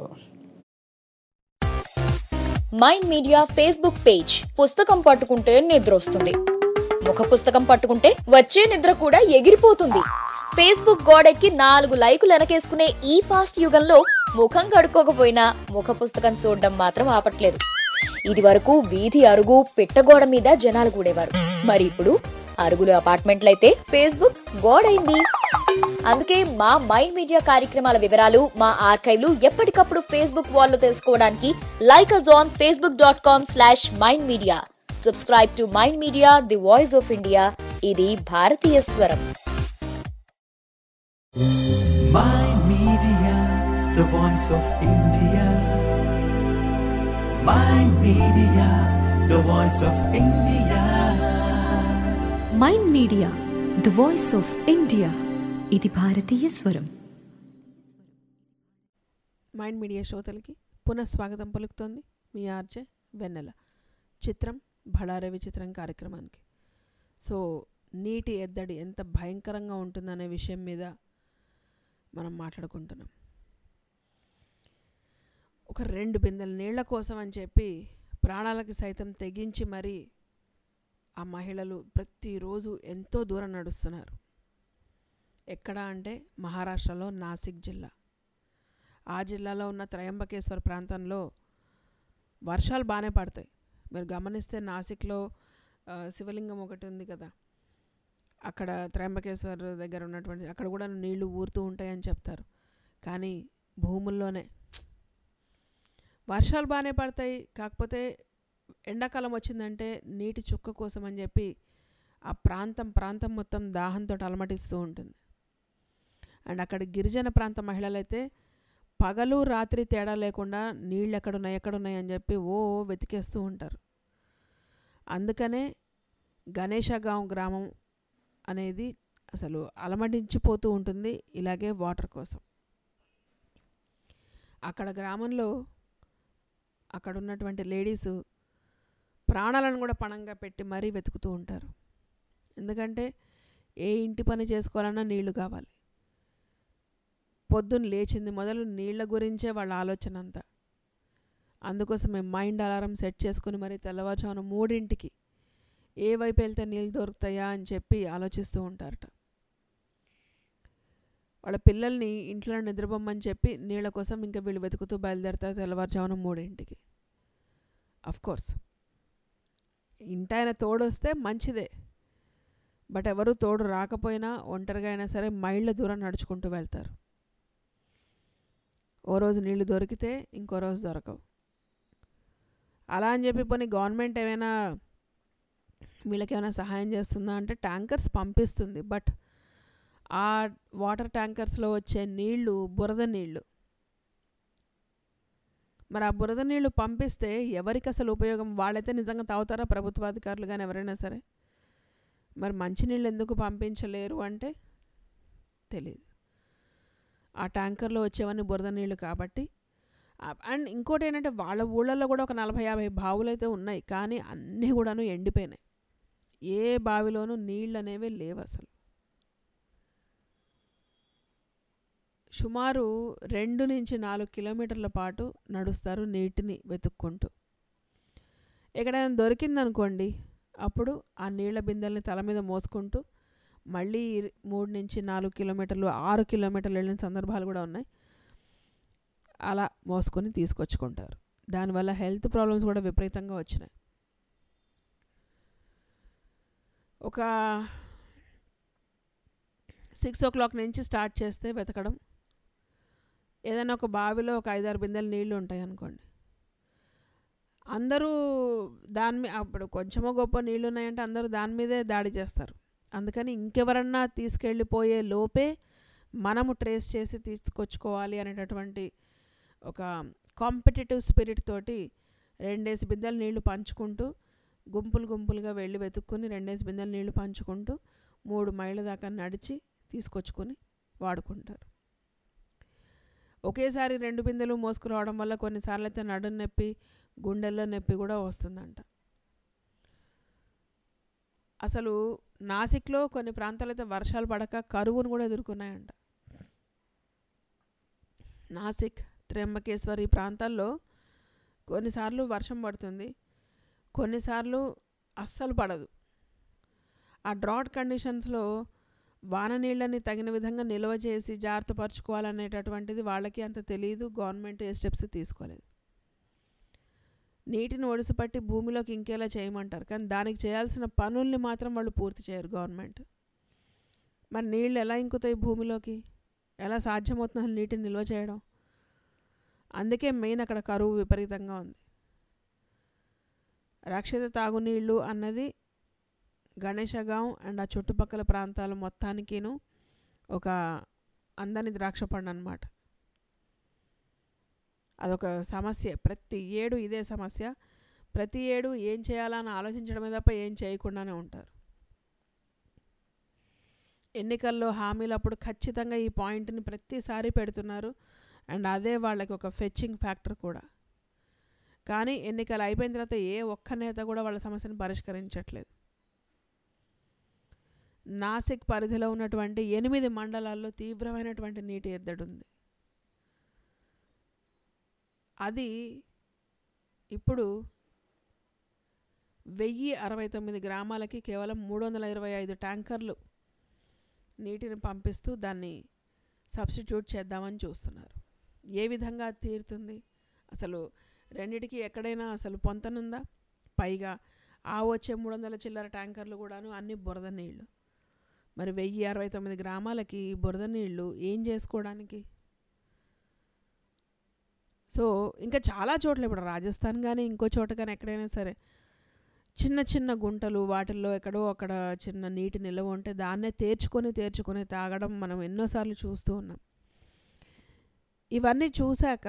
Speaker 9: మైండ్ మీడియా ఫేస్బుక్ పేజ్ పుస్తకం పట్టుకుంటే నిద్రొస్తుంది ముఖ పుస్తకం పట్టుకుంటే వచ్చే నిద్ర కూడా ఎగిరిపోతుంది ఫేస్బుక్ గోడెక్కి నాలుగు లైకులు వెనకేసుకునే ఈ ఫాస్ట్ యుగంలో ముఖం కడుక్కోకపోయినా ముఖ పుస్తకం చూడడం మాత్రం ఆపట్లేదు ఇది వరకు వీధి అరుగు పిట్టగోడ మీద జనాలు కూడేవారు మరి ఇప్పుడు అరుగులు అపార్ట్మెంట్లయితే ఫేస్బుక్ గోడైంది అందుకే మా మైండ్ మీడియా కార్యక్రమాల వివరాలు మా ఆర్కైవ్లు ఎప్పటికప్పుడు ఫేస్బుక్ వాల్లో తెలుసుకోవడానికి like us on Facebook dot com slash Mind Media subscribe to Mind Media the voice of India ఇది భారతీయ స్వరం
Speaker 1: Mind Media, the voice of India. Mind Media, the voice of India.
Speaker 2: Mind Media the voice of India ఇది భారతీయ స్వరం
Speaker 4: mind media శ్రోతలకి పునః స్వాగతం పలుకుతోంది మీ ఆర్జే వెన్నెల చిత్రం బళారే విచిత్రం కార్యక్రమానికి సో నీటి ఎద్దడి ఎంత భయంకరంగా ఉంటుందనే విషయం మీద మనం మాట్లాడుకుంటున్నాం ఒక రెండు బిందెల నీళ్ల కోసం అని చెప్పి ప్రాణాలకి సైతం తెగించి మరీ ఆ మహిళలు ప్రతిరోజు ఎంతో దూరం నడుస్తున్నారు ఎక్కడ అంటే మహారాష్ట్రలో నాసిక్ జిల్లా ఆ జిల్లాలో ఉన్న త్రయంబకేశ్వర్ ప్రాంతంలో వర్షాలు బాగానే పడతాయి మీరు గమనిస్తే నాసిక్లో ఆ, శివలింగం ఒకటి ఉంది కదా అక్కడ త్రయంబకేశ్వర్ దగ్గర ఉన్నటువంటి అక్కడ కూడా నీళ్లు ఊరుతూ ఉంటాయని చెప్తారు కానీ భూముల్లోనే వర్షాలు బాగానే పడతాయి కాకపోతే ఎండాకాలం వచ్చిందంటే నీటి చుక్క కోసం అని చెప్పి ఆ ప్రాంతం ప్రాంతం మొత్తం దాహంతో అలమటిస్తూ ఉంటుంది అండ్ అక్కడ గిరిజన ప్రాంత మహిళలైతే పగలు రాత్రి తేడా లేకుండా నీళ్ళు ఎక్కడున్నాయి ఎక్కడున్నాయి అని చెప్పి ఓ ఓ వెతికేస్తూ ఉంటారు అందుకనే గణేశగాం గ్రామం అనేది అసలు అలమటించిపోతూ ఉంటుంది ఇలాగే వాటర్ కోసం అక్కడ గ్రామంలో అక్కడ ఉన్నటువంటి లేడీసు ప్రాణాలను కూడా పణంగా పెట్టి మరీ వెతుకుతూ ఉంటారు ఎందుకంటే ఏ ఇంటి పని చేసుకోవాలన్నా నీళ్లు కావాలి పొద్దున్న లేచింది మొదలు నీళ్ల గురించే వాళ్ళ ఆలోచన అంతా అందుకోసం మేము మైండ్ అలారం సెట్ చేసుకుని మరి తెల్లవారుజామున మూడింటికి ఏ వైపు వెళ్తే నీళ్ళు దొరుకుతాయా అని చెప్పి ఆలోచిస్తూ ఉంటారట వాళ్ళ పిల్లల్ని ఇంట్లో నిద్రపోమ్మని చెప్పి నీళ్ళ కోసం ఇంకా వీళ్ళు వెతుకుతూ బయలుదేరుతారు తెల్లవారుజామున మూడింటికి అఫ్ కోర్స్ ఇంటాయన తోడు వస్తే మంచిదే బట్ ఎవరు తోడు రాకపోయినా ఒంటరిగా అయినా సరే మైళ్ళ దూరం నడుచుకుంటూ వెళ్తారు ఓ రోజు నీళ్లు దొరికితే ఇంకో రోజు దొరకవు అలా అని చెప్పి పోనీ గవర్నమెంట్ ఏమైనా వీళ్ళకి ఏమైనా సహాయం చేస్తుందా అంటే ట్యాంకర్స్ పంపిస్తుంది బట్ ఆ వాటర్ ట్యాంకర్స్లో వచ్చే నీళ్లు బురద నీళ్లు మరి ఆ బురద నీళ్లు పంపిస్తే ఎవరికి అసలు ఉపయోగం వాళ్ళైతే నిజంగా తాగుతారా ప్రభుత్వాధికారులు కానీ ఎవరైనా సరే మరి మంచినీళ్ళు ఎందుకు పంపించలేరు అంటే తెలియదు ఆ ట్యాంకర్లో వచ్చేవన్నీ బురద నీళ్ళు కాబట్టి అండ్ ఇంకోటి ఏంటంటే వాళ్ళ ఊళ్ళల్లో కూడా ఒక నలభై యాభై బావులు అయితే ఉన్నాయి కానీ అన్నీ కూడాను ఎండిపోయినాయి ఏ బావిలోనూ నీళ్ళు అనేవి లేవు అసలు సుమారు రెండు నుంచి నాలుగు కిలోమీటర్ల పాటు నడుస్తారు నీటిని వెతుక్కుంటూ ఎక్కడైనా దొరికిందనుకోండి అప్పుడు ఆ నీళ్ళ బిందెల్ని తల మీద మోసుకుంటూ మళ్ళీ మూడు నుంచి నాలుగు కిలోమీటర్లు ఆరు కిలోమీటర్లు వెళ్ళిన సందర్భాలు కూడా ఉన్నాయి అలా మోసుకొని తీసుకొచ్చుకుంటారు దానివల్ల హెల్త్ ప్రాబ్లమ్స్ కూడా విపరీతంగా వచ్చినాయి ఒక సిక్స్ ఓ క్లాక్ నుంచి స్టార్ట్ చేస్తే వెతకడం ఏదైనా ఒక బావిలో ఒక ఐదారు బిందెలు నీళ్లు ఉంటాయి అనుకోండి అందరూ దాని మీద అప్పుడు కొంచెమో గొప్ప నీళ్ళు ఉన్నాయంటే అందరూ దాని మీదే దాడి చేస్తారు అందుకని ఇంకెవరన్నా తీసుకెళ్ళిపోయే లోపే మనము ట్రేస్ చేసి తీసుకొచ్చుకోవాలి అనేటటువంటి ఒక కాంపిటేటివ్ స్పిరిట్ తోటి రెండేసి బిందెలు నీళ్లు పంచుకుంటూ గుంపులు గుంపులుగా వెళ్ళి వెతుక్కుని రెండేసి బిందెలు నీళ్లు పంచుకుంటూ మూడు మైళ్ళ దాకా నడిచి తీసుకొచ్చుకొని వాడుకుంటారు ఒకేసారి రెండు బిందెలు మోసుకురావడం వల్ల కొన్నిసార్లు అయితే నడు నొప్పి గుండెల్లో నొప్పి కూడా వస్తుందంట అసలు నాసిక్లో కొన్ని ప్రాంతాలు అయితే వర్షాలు పడక కరువును కూడా ఎదుర్కొన్నాయంట నాసిక్ త్ర్యంబకేశ్వర్ ఈ ప్రాంతాల్లో కొన్నిసార్లు వర్షం పడుతుంది కొన్నిసార్లు అస్సలు పడదు ఆ డ్రాట్ కండిషన్స్లో వాన నీళ్ళని తగిన విధంగా నిల్వ చేసి జాగ్రత్త పరుచుకోవాలనేటటువంటిది వాళ్ళకి అంత తెలియదు గవర్నమెంట్ ఏ స్టెప్స్ తీసుకోలేదు నీటిని ఒడిసిపట్టి భూమిలోకి ఇంకేలా చేయమంటారు కానీ దానికి చేయాల్సిన పనుల్ని మాత్రం వాళ్ళు పూర్తి చేయరు గవర్నమెంట్ మరి నీళ్ళు ఎలా ఇంకుతాయి భూమిలోకి ఎలా సాధ్యమవుతుంది అసలు నీటిని నిల్వ చేయడం అందుకే మెయిన్ అక్కడ కరువు విపరీతంగా ఉంది రక్షిత తాగునీళ్ళు అన్నది గణేశగాం అండ్ ఆ చుట్టుపక్కల ప్రాంతాల మొత్తానికిను ఒక అందని ద్రాక్ష పండు అనమాట అదొక సమస్య ప్రతి ఏడు ఇదే సమస్య ప్రతి ఏడు ఏం చేయాలని ఆలోచించడమే తప్ప ఏం చేయకుండానే ఉంటారు ఎన్నికల్లో హామీలు అప్పుడు ఖచ్చితంగా ఈ పాయింట్ని ప్రతిసారి పెడుతున్నారు అండ్ అదే వాళ్ళకి ఒక ఫెచ్చింగ్ ఫ్యాక్టర్ కూడా కానీ ఎన్నికలు అయిపోయిన తర్వాత ఏ ఒక్క నేత కూడా వాళ్ళ సమస్యను పరిష్కరించట్లేదు నాసిక్ పరిధిలో ఉన్నటువంటి ఎనిమిది మండలాల్లో తీవ్రమైనటువంటి నీటి ఎద్దడి ఉంది అది ఇప్పుడు వెయ్యి అరవై తొమ్మిది గ్రామాలకి కేవలం మూడు వందల ఇరవై ఐదు ట్యాంకర్లు నీటిని పంపిస్తూ దాన్ని సబ్స్టిట్యూట్ చేద్దామని చూస్తున్నారు ఏ విధంగా తీరుతుంది అసలు రెండిటికి ఎక్కడైనా అసలు పొంతనుందా పైగా ఆ వచ్చే మూడు వందల చిల్లర ట్యాంకర్లు కూడాను అన్ని బురద నీళ్ళు మరి వెయ్యి అరవై తొమ్మిది గ్రామాలకి ఈ బురద నీళ్ళు ఏం చేసుకోవడానికి సో ఇంకా చాలా చోట్ల ఇప్పుడు రాజస్థాన్ కానీ ఇంకో చోట కానీ ఎక్కడైనా సరే చిన్న చిన్న గుంటలు వాటిల్లో ఎక్కడో అక్కడ చిన్న నీటి నిల్వ ఉంటే దాన్నే తేర్చుకొని తేర్చుకొని తాగడం మనం ఎన్నోసార్లు చూస్తూ ఉన్నాం ఇవన్నీ చూశాక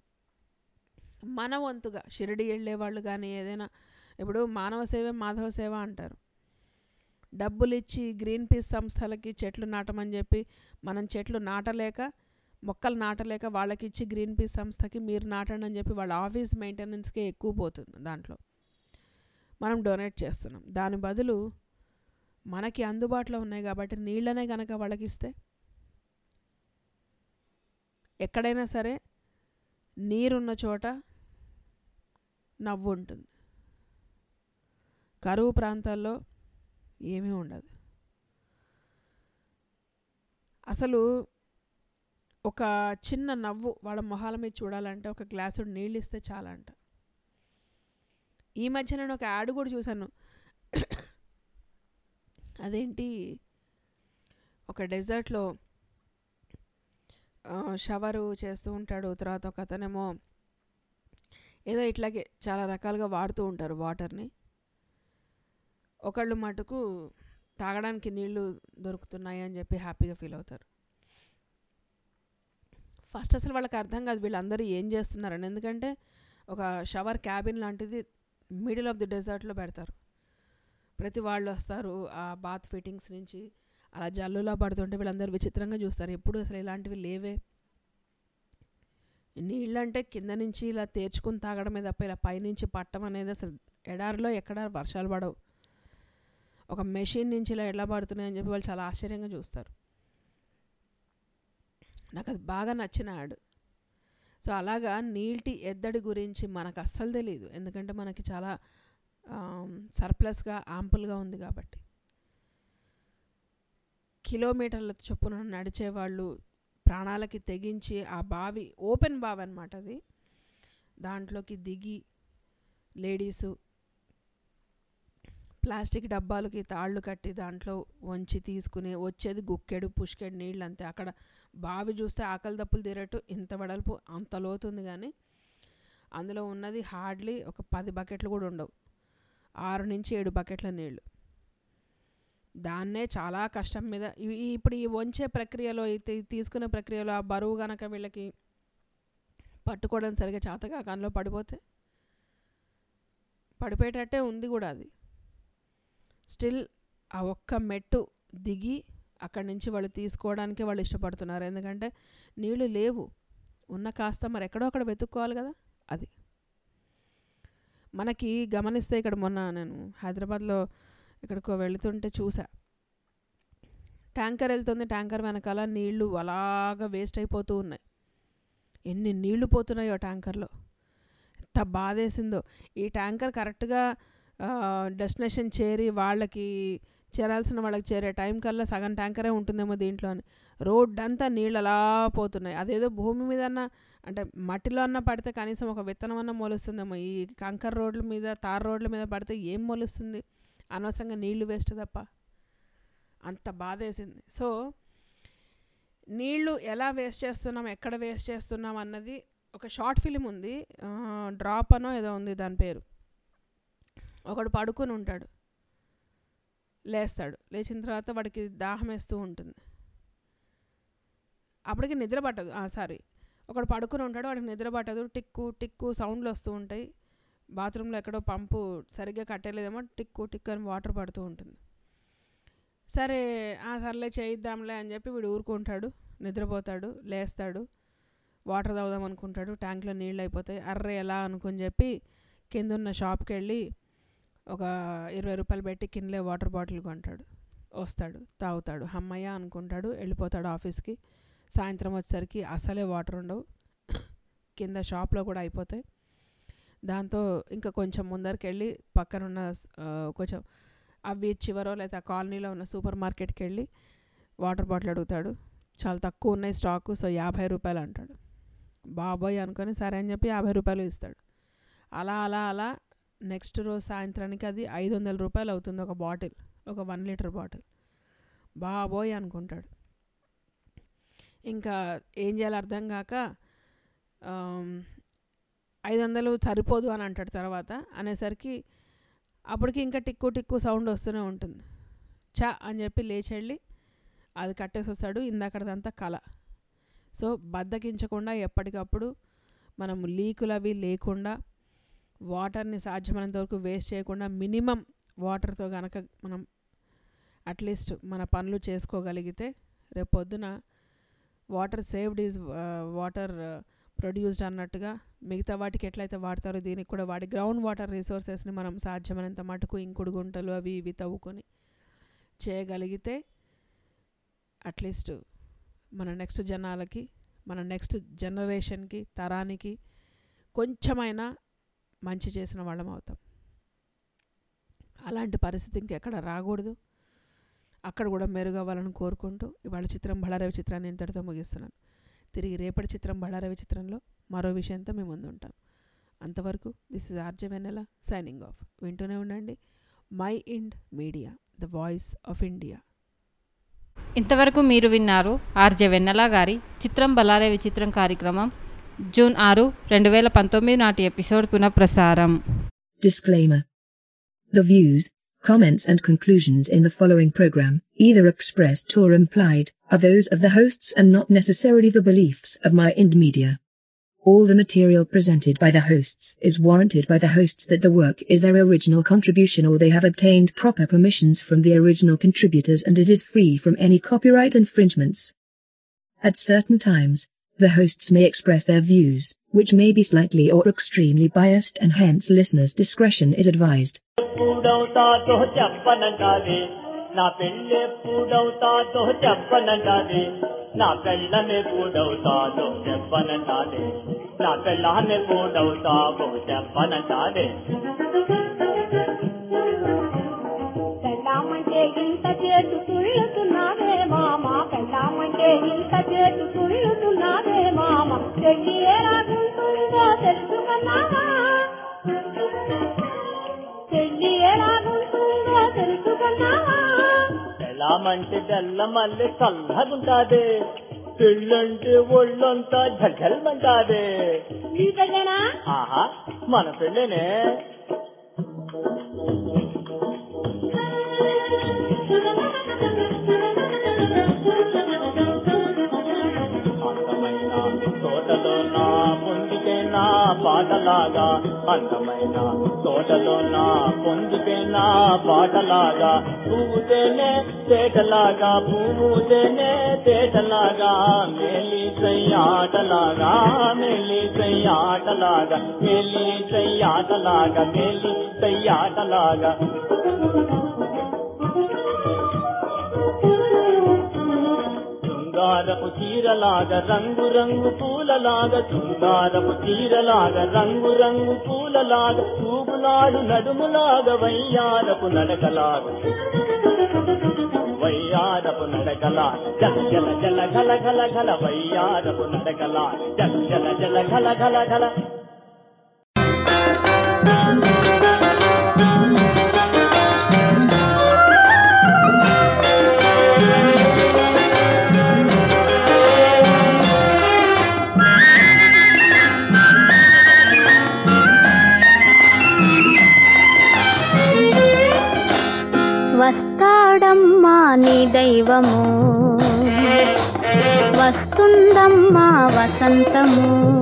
Speaker 4: మన వంతుగా షిరిడి వెళ్ళే వాళ్ళు కానీ ఏదైనా ఇప్పుడు మానవ సేవ మాధవ సేవ అంటారు డబ్బులు ఇచ్చి గ్రీన్ పీస్ సంస్థలకి చెట్లు నాటమని చెప్పి మనం చెట్లు నాటలేక మొక్కలు నాటలేక వాళ్ళకి ఇచ్చి గ్రీన్ పీస్ సంస్థకి మీరు నాటండి అని చెప్పి వాళ్ళ ఆఫీస్ మెయింటెనెన్స్కే ఎక్కువ పోతుంది దాంట్లో మనం డొనేట్ చేస్తున్నాం దాని బదులు మనకి అందుబాటులో ఉన్నాయి కాబట్టి నీళ్ళనే కనుక వాళ్ళకి ఇస్తే ఎక్కడైనా సరే నీరున్న చోట నవ్వు ఉంటుంది కరువు ప్రాంతాల్లో ఏమీ ఉండదు అసలు ఒక చిన్న నవ్వు వాళ్ళ మొహాల మీద చూడాలంటే ఒక గ్లాసు నీళ్ళు ఇస్తే చాలంట ఈ మధ్య నేను ఒక యాడ్ కూడా చూశాను అదేంటి ఒక డెజర్ట్లో షవరు చేస్తూ ఉంటాడు తర్వాత ఒక అతనేమో ఏదో ఇట్లాగే చాలా రకాలుగా వాడుతూ ఉంటారు వాటర్ని ఒకళ్ళు మటుకు తాగడానికి నీళ్లు దొరుకుతున్నాయి అని చెప్పి హ్యాపీగా ఫీల్ అవుతారు ఫస్ట్ అసలు వాళ్ళకి అర్థం కాదు వీళ్ళందరూ ఏం చేస్తున్నారని ఎందుకంటే ఒక షవర్ క్యాబిన్ లాంటిది మిడిల్ ఆఫ్ ది డెజర్ట్లో పెడతారు ప్రతి వాళ్ళు వస్తారు ఆ బాత్ ఫిట్టింగ్స్ నుంచి అలా జల్లులా పడుతుంటే వీళ్ళందరూ విచిత్రంగా చూస్తారు ఎప్పుడు అసలు ఇలాంటివి లేవే నీళ్ళు అంటే కింద నుంచి ఇలా తేర్చుకుని తాగడమే తప్ప ఇలా పైనుంచి పట్టం అనేది అసలు ఎడారిలో ఎక్కడ వర్షాలు పడవు ఒక మెషిన్ నుంచి ఇలా ఎలా పడుతున్నాయని చెప్పి వాళ్ళు చాలా ఆశ్చర్యంగా చూస్తారు నాకు అది బాగా నచ్చిన యాడ్ సో అలాగా నీటి ఎద్దడి గురించి మనకు అస్సలు తెలియదు ఎందుకంటే మనకి చాలా సర్ప్లస్గా ఆంపుల్గా ఉంది కాబట్టి కిలోమీటర్ల చొప్పున నడిచేవాళ్ళు ప్రాణాలకి తెగించి ఆ బావి ఓపెన్ బావి అనమాట అది దాంట్లోకి దిగి లేడీసు ప్లాస్టిక్ డబ్బాలకి తాళ్ళు కట్టి దాంట్లో వంచి తీసుకుని వచ్చేది గుక్కెడు పుష్కెడు నీళ్ళు అంతే అక్కడ బావి చూస్తే ఆకలి దప్పులు తీరట్టు ఇంత వెడల్పు అంత లోతుంది కానీ అందులో ఉన్నది హార్డ్లీ ఒక పది బకెట్లు కూడా ఉండవు ఆరు నుంచి ఏడు బకెట్ల నీళ్ళు దాన్నే చాలా కష్టం మీద ఇప్పుడు ఈ వంచే ప్రక్రియలో అయితే తీసుకునే ప్రక్రియలో ఆ బరువు గనక వీళ్ళకి పట్టుకోవడం సరిగా చేతగా కన్లో పడిపోతే పడిపోయేటట్టే ఉంది కూడా అది స్టిల్ ఆ ఒక్క మెట్టు దిగి అక్కడి నుంచి వాళ్ళు తీసుకోవడానికే వాళ్ళు ఇష్టపడుతున్నారు ఎందుకంటే నీళ్ళు లేవు ఉన్న కాస్త మరి ఎక్కడో అక్కడ వెతుక్కోవాలి కదా అది మనకి గమనిస్తే ఇక్కడ మొన్న నేను హైదరాబాద్లో ఇక్కడికో వెళుతుంటే చూసా ట్యాంకర్ వెళ్తుంది ట్యాంకర్ వెనకాల నీళ్లు అలాగా వేస్ట్ అయిపోతూ ఉన్నాయి ఎన్ని నీళ్లు పోతున్నాయో ట్యాంకర్లో ఎంత బాధేసిందో ఈ ట్యాంకర్ కరెక్ట్గా డెస్టినేషన్ చేరి వాళ్ళకి చేరాల్సిన వాళ్ళకి చేరే టైం కల్లా సగం ట్యాంకరే ఉంటుందేమో దీంట్లో అని రోడ్ అంతా నీళ్ళు అలా పోతున్నాయి అదేదో భూమి మీద అన్న అంటే మట్టిలో అన్న పడితే కనీసం ఒక విత్తనం అన్న మొలుస్తుందేమో ఈ కంకర్ రోడ్ల మీద తార్ రోడ్ల మీద పడితే ఏం మొలుస్తుంది అనవసరంగా నీళ్లు వేస్ట్ తప్ప అంత బాధ వేసింది సో నీళ్లు ఎలా వేస్ట్ చేస్తున్నాం ఎక్కడ వేస్ట్ చేస్తున్నాం అన్నది ఒక షార్ట్ ఫిలిం ఉంది డ్రాప్ అనో ఏదో ఉంది దాని పేరు ఒకడు పడుకొని ఉంటాడు లేస్తాడు లేచిన తర్వాత వాడికి దాహం వేస్తూ ఉంటుంది అప్పటికి నిద్ర పట్టదు సారీ ఒకడు పడుకుని ఉంటాడు వాడికి నిద్ర పట్టదు టిక్కు టిక్కు సౌండ్లు వస్తూ ఉంటాయి బాత్రూంలో ఎక్కడో పంపు సరిగ్గా కట్టలేదేమో టిక్కు టిక్కు అని వాటర్ పడుతూ ఉంటుంది సరే ఆ సర్లే చేయిద్దాంలే అని చెప్పి వీడు ఊరుకుంటాడు నిద్రపోతాడు లేస్తాడు వాటర్ తాగుదాం అనుకుంటాడు ట్యాంక్లో నీళ్ళు అయిపోతాయి అర్రే ఎలా అనుకుని చెప్పి కింద ఉన్న షాప్కి వెళ్ళి ఒక ఇరవై రూపాయలు పెట్టి కిందలే వాటర్ బాటిల్ కొంటాడు వస్తాడు తాగుతాడు అమ్మయ్య అనుకుంటాడు వెళ్ళిపోతాడు ఆఫీస్కి సాయంత్రం వచ్చేసరికి అసలే వాటర్ ఉండవు కింద షాప్లో కూడా అయిపోతాయి దాంతో ఇంకా కొంచెం ముందరికి వెళ్ళి పక్కనున్న కొంచెం అవి చివరో లేదా కాలనీలో ఉన్న సూపర్ మార్కెట్కి వెళ్ళి వాటర్ బాటిల్ అడుగుతాడు చాలా తక్కువ ఉన్నాయి స్టాకు సో యాభై రూపాయలు అంటాడు బాబోయ్ అనుకొని సరే అని చెప్పి యాభై రూపాయలు ఇస్తాడు అలా అలా అలా నెక్స్ట్ రోజు సాయంత్రానికి అది ఐదు వందల రూపాయలు అవుతుంది ఒక బాటిల్ ఒక వన్ లీటర్ బాటిల్ బాబోయ్ అనుకుంటాడు ఇంకా ఏం చేయాలో అర్థం కాక ఐదు వందలు సరిపోదు అని అంటాడు తర్వాత అనేసరికి అప్పటికి ఇంకా టిక్కు టిక్కు సౌండ్ వస్తూనే ఉంటుంది చా అని చెప్పి లేచి వెళ్ళి అది కట్టేసి వస్తాడు ఇందాకదంతా కళ సో బద్దకించకుండా ఎప్పటికప్పుడు మనం లీకులు అవి లేకుండా వాటర్ని సాధ్యమైనంత వరకు వేస్ట్ చేయకుండా మినిమం వాటర్తో కనుక మనం అట్లీస్ట్ మన పనులు చేసుకోగలిగితే రేపు పొద్దున water saved is water produced అన్నట్టుగా మిగతా వాటికి ఎట్లయితే వాడతారో దీనికి కూడా వాడి గ్రౌండ్ వాటర్ రిసోర్సెస్ని మనం సాధ్యమైనంత మటుకు ఇంకుడు గుంటలు అవి ఇవి తవ్వుకొని చేయగలిగితే అట్లీస్ట్ మన నెక్స్ట్ జనాలకి మన నెక్స్ట్ జనరేషన్కి తరానికి కొంచెమైనా మంచి చేసిన వాళ్ళం అవుతాం అలాంటి పరిస్థితి ఇంకెక్కడ రాకూడదు అక్కడ కూడా మెరుగవ్వాలని కోరుకుంటూ ఇవాళ చిత్రం బళారవి చిత్రాన్ని ఇంతటితో ముగిస్తున్నాను తిరిగి రేపటి చిత్రం బళారవి చిత్రంలో మరో విషయంతో మీ ముందు ఉంటాను అంతవరకు this is RJ Vennela signing off వింటూనే ఉండండి Mind Media the voice of India
Speaker 3: ఇంతవరకు మీరు విన్నారు ఆర్జే వెన్నెల గారి చిత్రం బలారే విచిత్రం కార్యక్రమం జూన్ ఆరు రెండు వేల పంతొమ్మిది నాటి ఎపిసోడ్ పునఃప్రసారం
Speaker 12: Disclaimer. The views, comments and conclusions in the following program, either expressed or implied, are those of the hosts and not necessarily the beliefs of My Ind Media. All the material presented by the hosts is warranted by the hosts that the work is their original contribution or they have obtained proper permissions from the original contributors and it is free from any copyright infringements. At certain times, the hosts may express their views, which may be slightly or extremely biased and hence listeners' discretion is advised.
Speaker 13: ఎప్పుడవుతాదో చెప్పనంటాది నా పెళ్ళెప్పుడవుతాదో చెప్పనంటాది నా పెళ్ళమే పూడవుతాదో చెప్పనంటాది నా పెళ్ళాన్ని పూడవుతావో చెప్పనంటాది
Speaker 6: పెళ్ళామంటే ఇంత చేటు తుళ్ళుతున్నావే మామ పెళ్ళామంటే ఇంత చేటు తుళ్ళుతున్నావే మామ పెళ్ళి ఎలాగుంటుందో తెలుసుకున్నావా పెళ్ళి ఎలాగుంటుందో తెలుసుకున్నావా
Speaker 13: పెళ్ళామంటే బెల్ల మళ్ళీ చల్లగుంటాదే పెళ్ళంటే ఒళ్ళంతా ఝల్మంటాదే
Speaker 6: నీ పెళ్ళేనా
Speaker 13: ఆహా మన పెళ్ళేనే అందమైన తోటలో నా పొందితే నా పాటలాగా అందమైన తోటలో నా పొందితే నా పాటలాగా పువ్వుతేనే తేటలాగా పువ్వుతేనే తేటలాగా మేలి ఆటలాగా మేలి ఆటలాగా మేలి ఆటలాగా మేలి ఆటలాగా శృంగారపు చీరలాగా రంగు రంగు పూలలాగా శృంగారపు చీరలాగా రంగు రంగు పూలలాగా పూగులాడు నడుములాగా వయ్యారపు నడకలాగా వయ్యారపు నడకల జల జల జల ఘల ఘల ఘల వయ్యారపు నడకల జల జల జల ఘల ఘల ఘల
Speaker 14: వస్తాడమ్మా నీ దైవము వస్తుందమ్మా వసంతము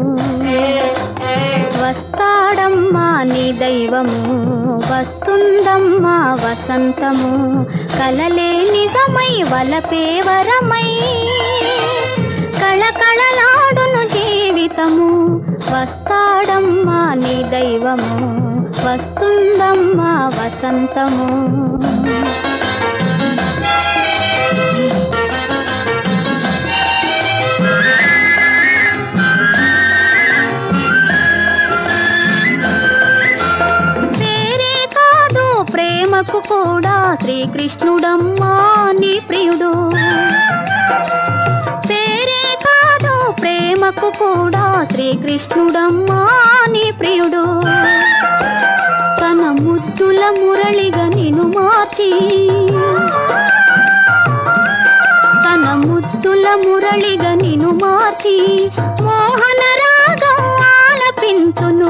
Speaker 14: వస్తాడమ్మా నీ దైవము వస్తుందమ్మా వసంతము కలలే నిజమై వలపే వరమై కళకళలాడును జీవితము వస్తాడమ్మా నీ దైవము వస్తుందమ్మా వసంతము పేరే కాదు ప్రేమకు కూడా శ్రీకృష్ణుడమ్మా నీ ప్రియుడు పేరే కాదు ప్రేమకు కూడా శ్రీకృష్ణుడమ్మా నీ ప్రియుడు తన ముద్దుల మురళిగా నిన్ను మార్చి తన ముద్దుల మురళిగా నిన్ను మార్చి మోహన రాగం ఆలపించును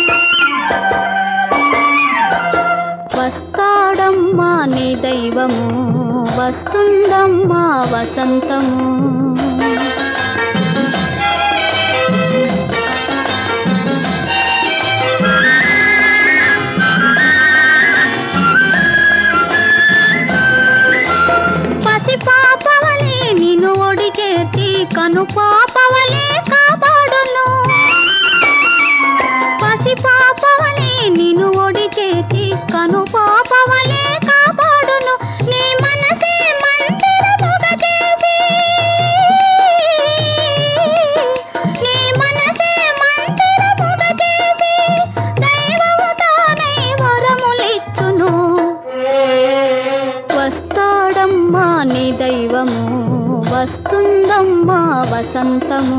Speaker 14: వస్తాడమ్మా నీ దైవము వస్తుందమ్మా వసంతము పసి పాపవలే నిన్ను ఒడిచేర్చి కను పాపవలే కాపాడును పసి పాపవలే నిన్ను ఒడిచేర్చి కను పాపవలే కాపాడును నీ మనసే మందిరముగ చేసి నీ మనసే మందిరముగ చేసి దైవము తానై వరములిచ్చును వస్తాడమ్మా నీ దైవము వస్తుందమ్మా వసంతము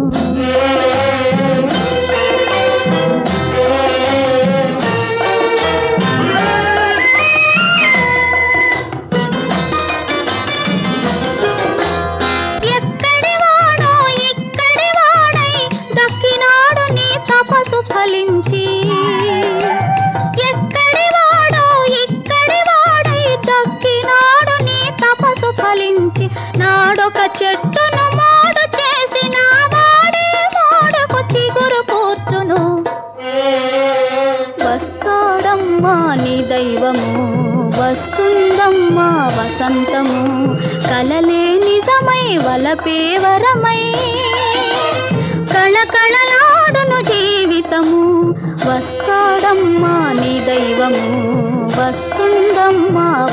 Speaker 14: ఎక్కడి వాడో ఇక్కడి వాడై దక్కినాడు నీ తపసు ఫలించి ఎక్కడి వాడో ఇక్కడి వాడై దక్కినాడు నీ తపసు ఫలించి నాడొక చెట్టును మోడు చేసిన వాడే మోడకు చిగురు కూర్చును వస్తాడమ్మా నీ దైవము వస్తుందమ్మా వసంతము కలలే నిజమై వలపే వరమై కళకళలాడును జీవితము వస్తాడమ్మా నీ దైవము వస్తుందమ్మా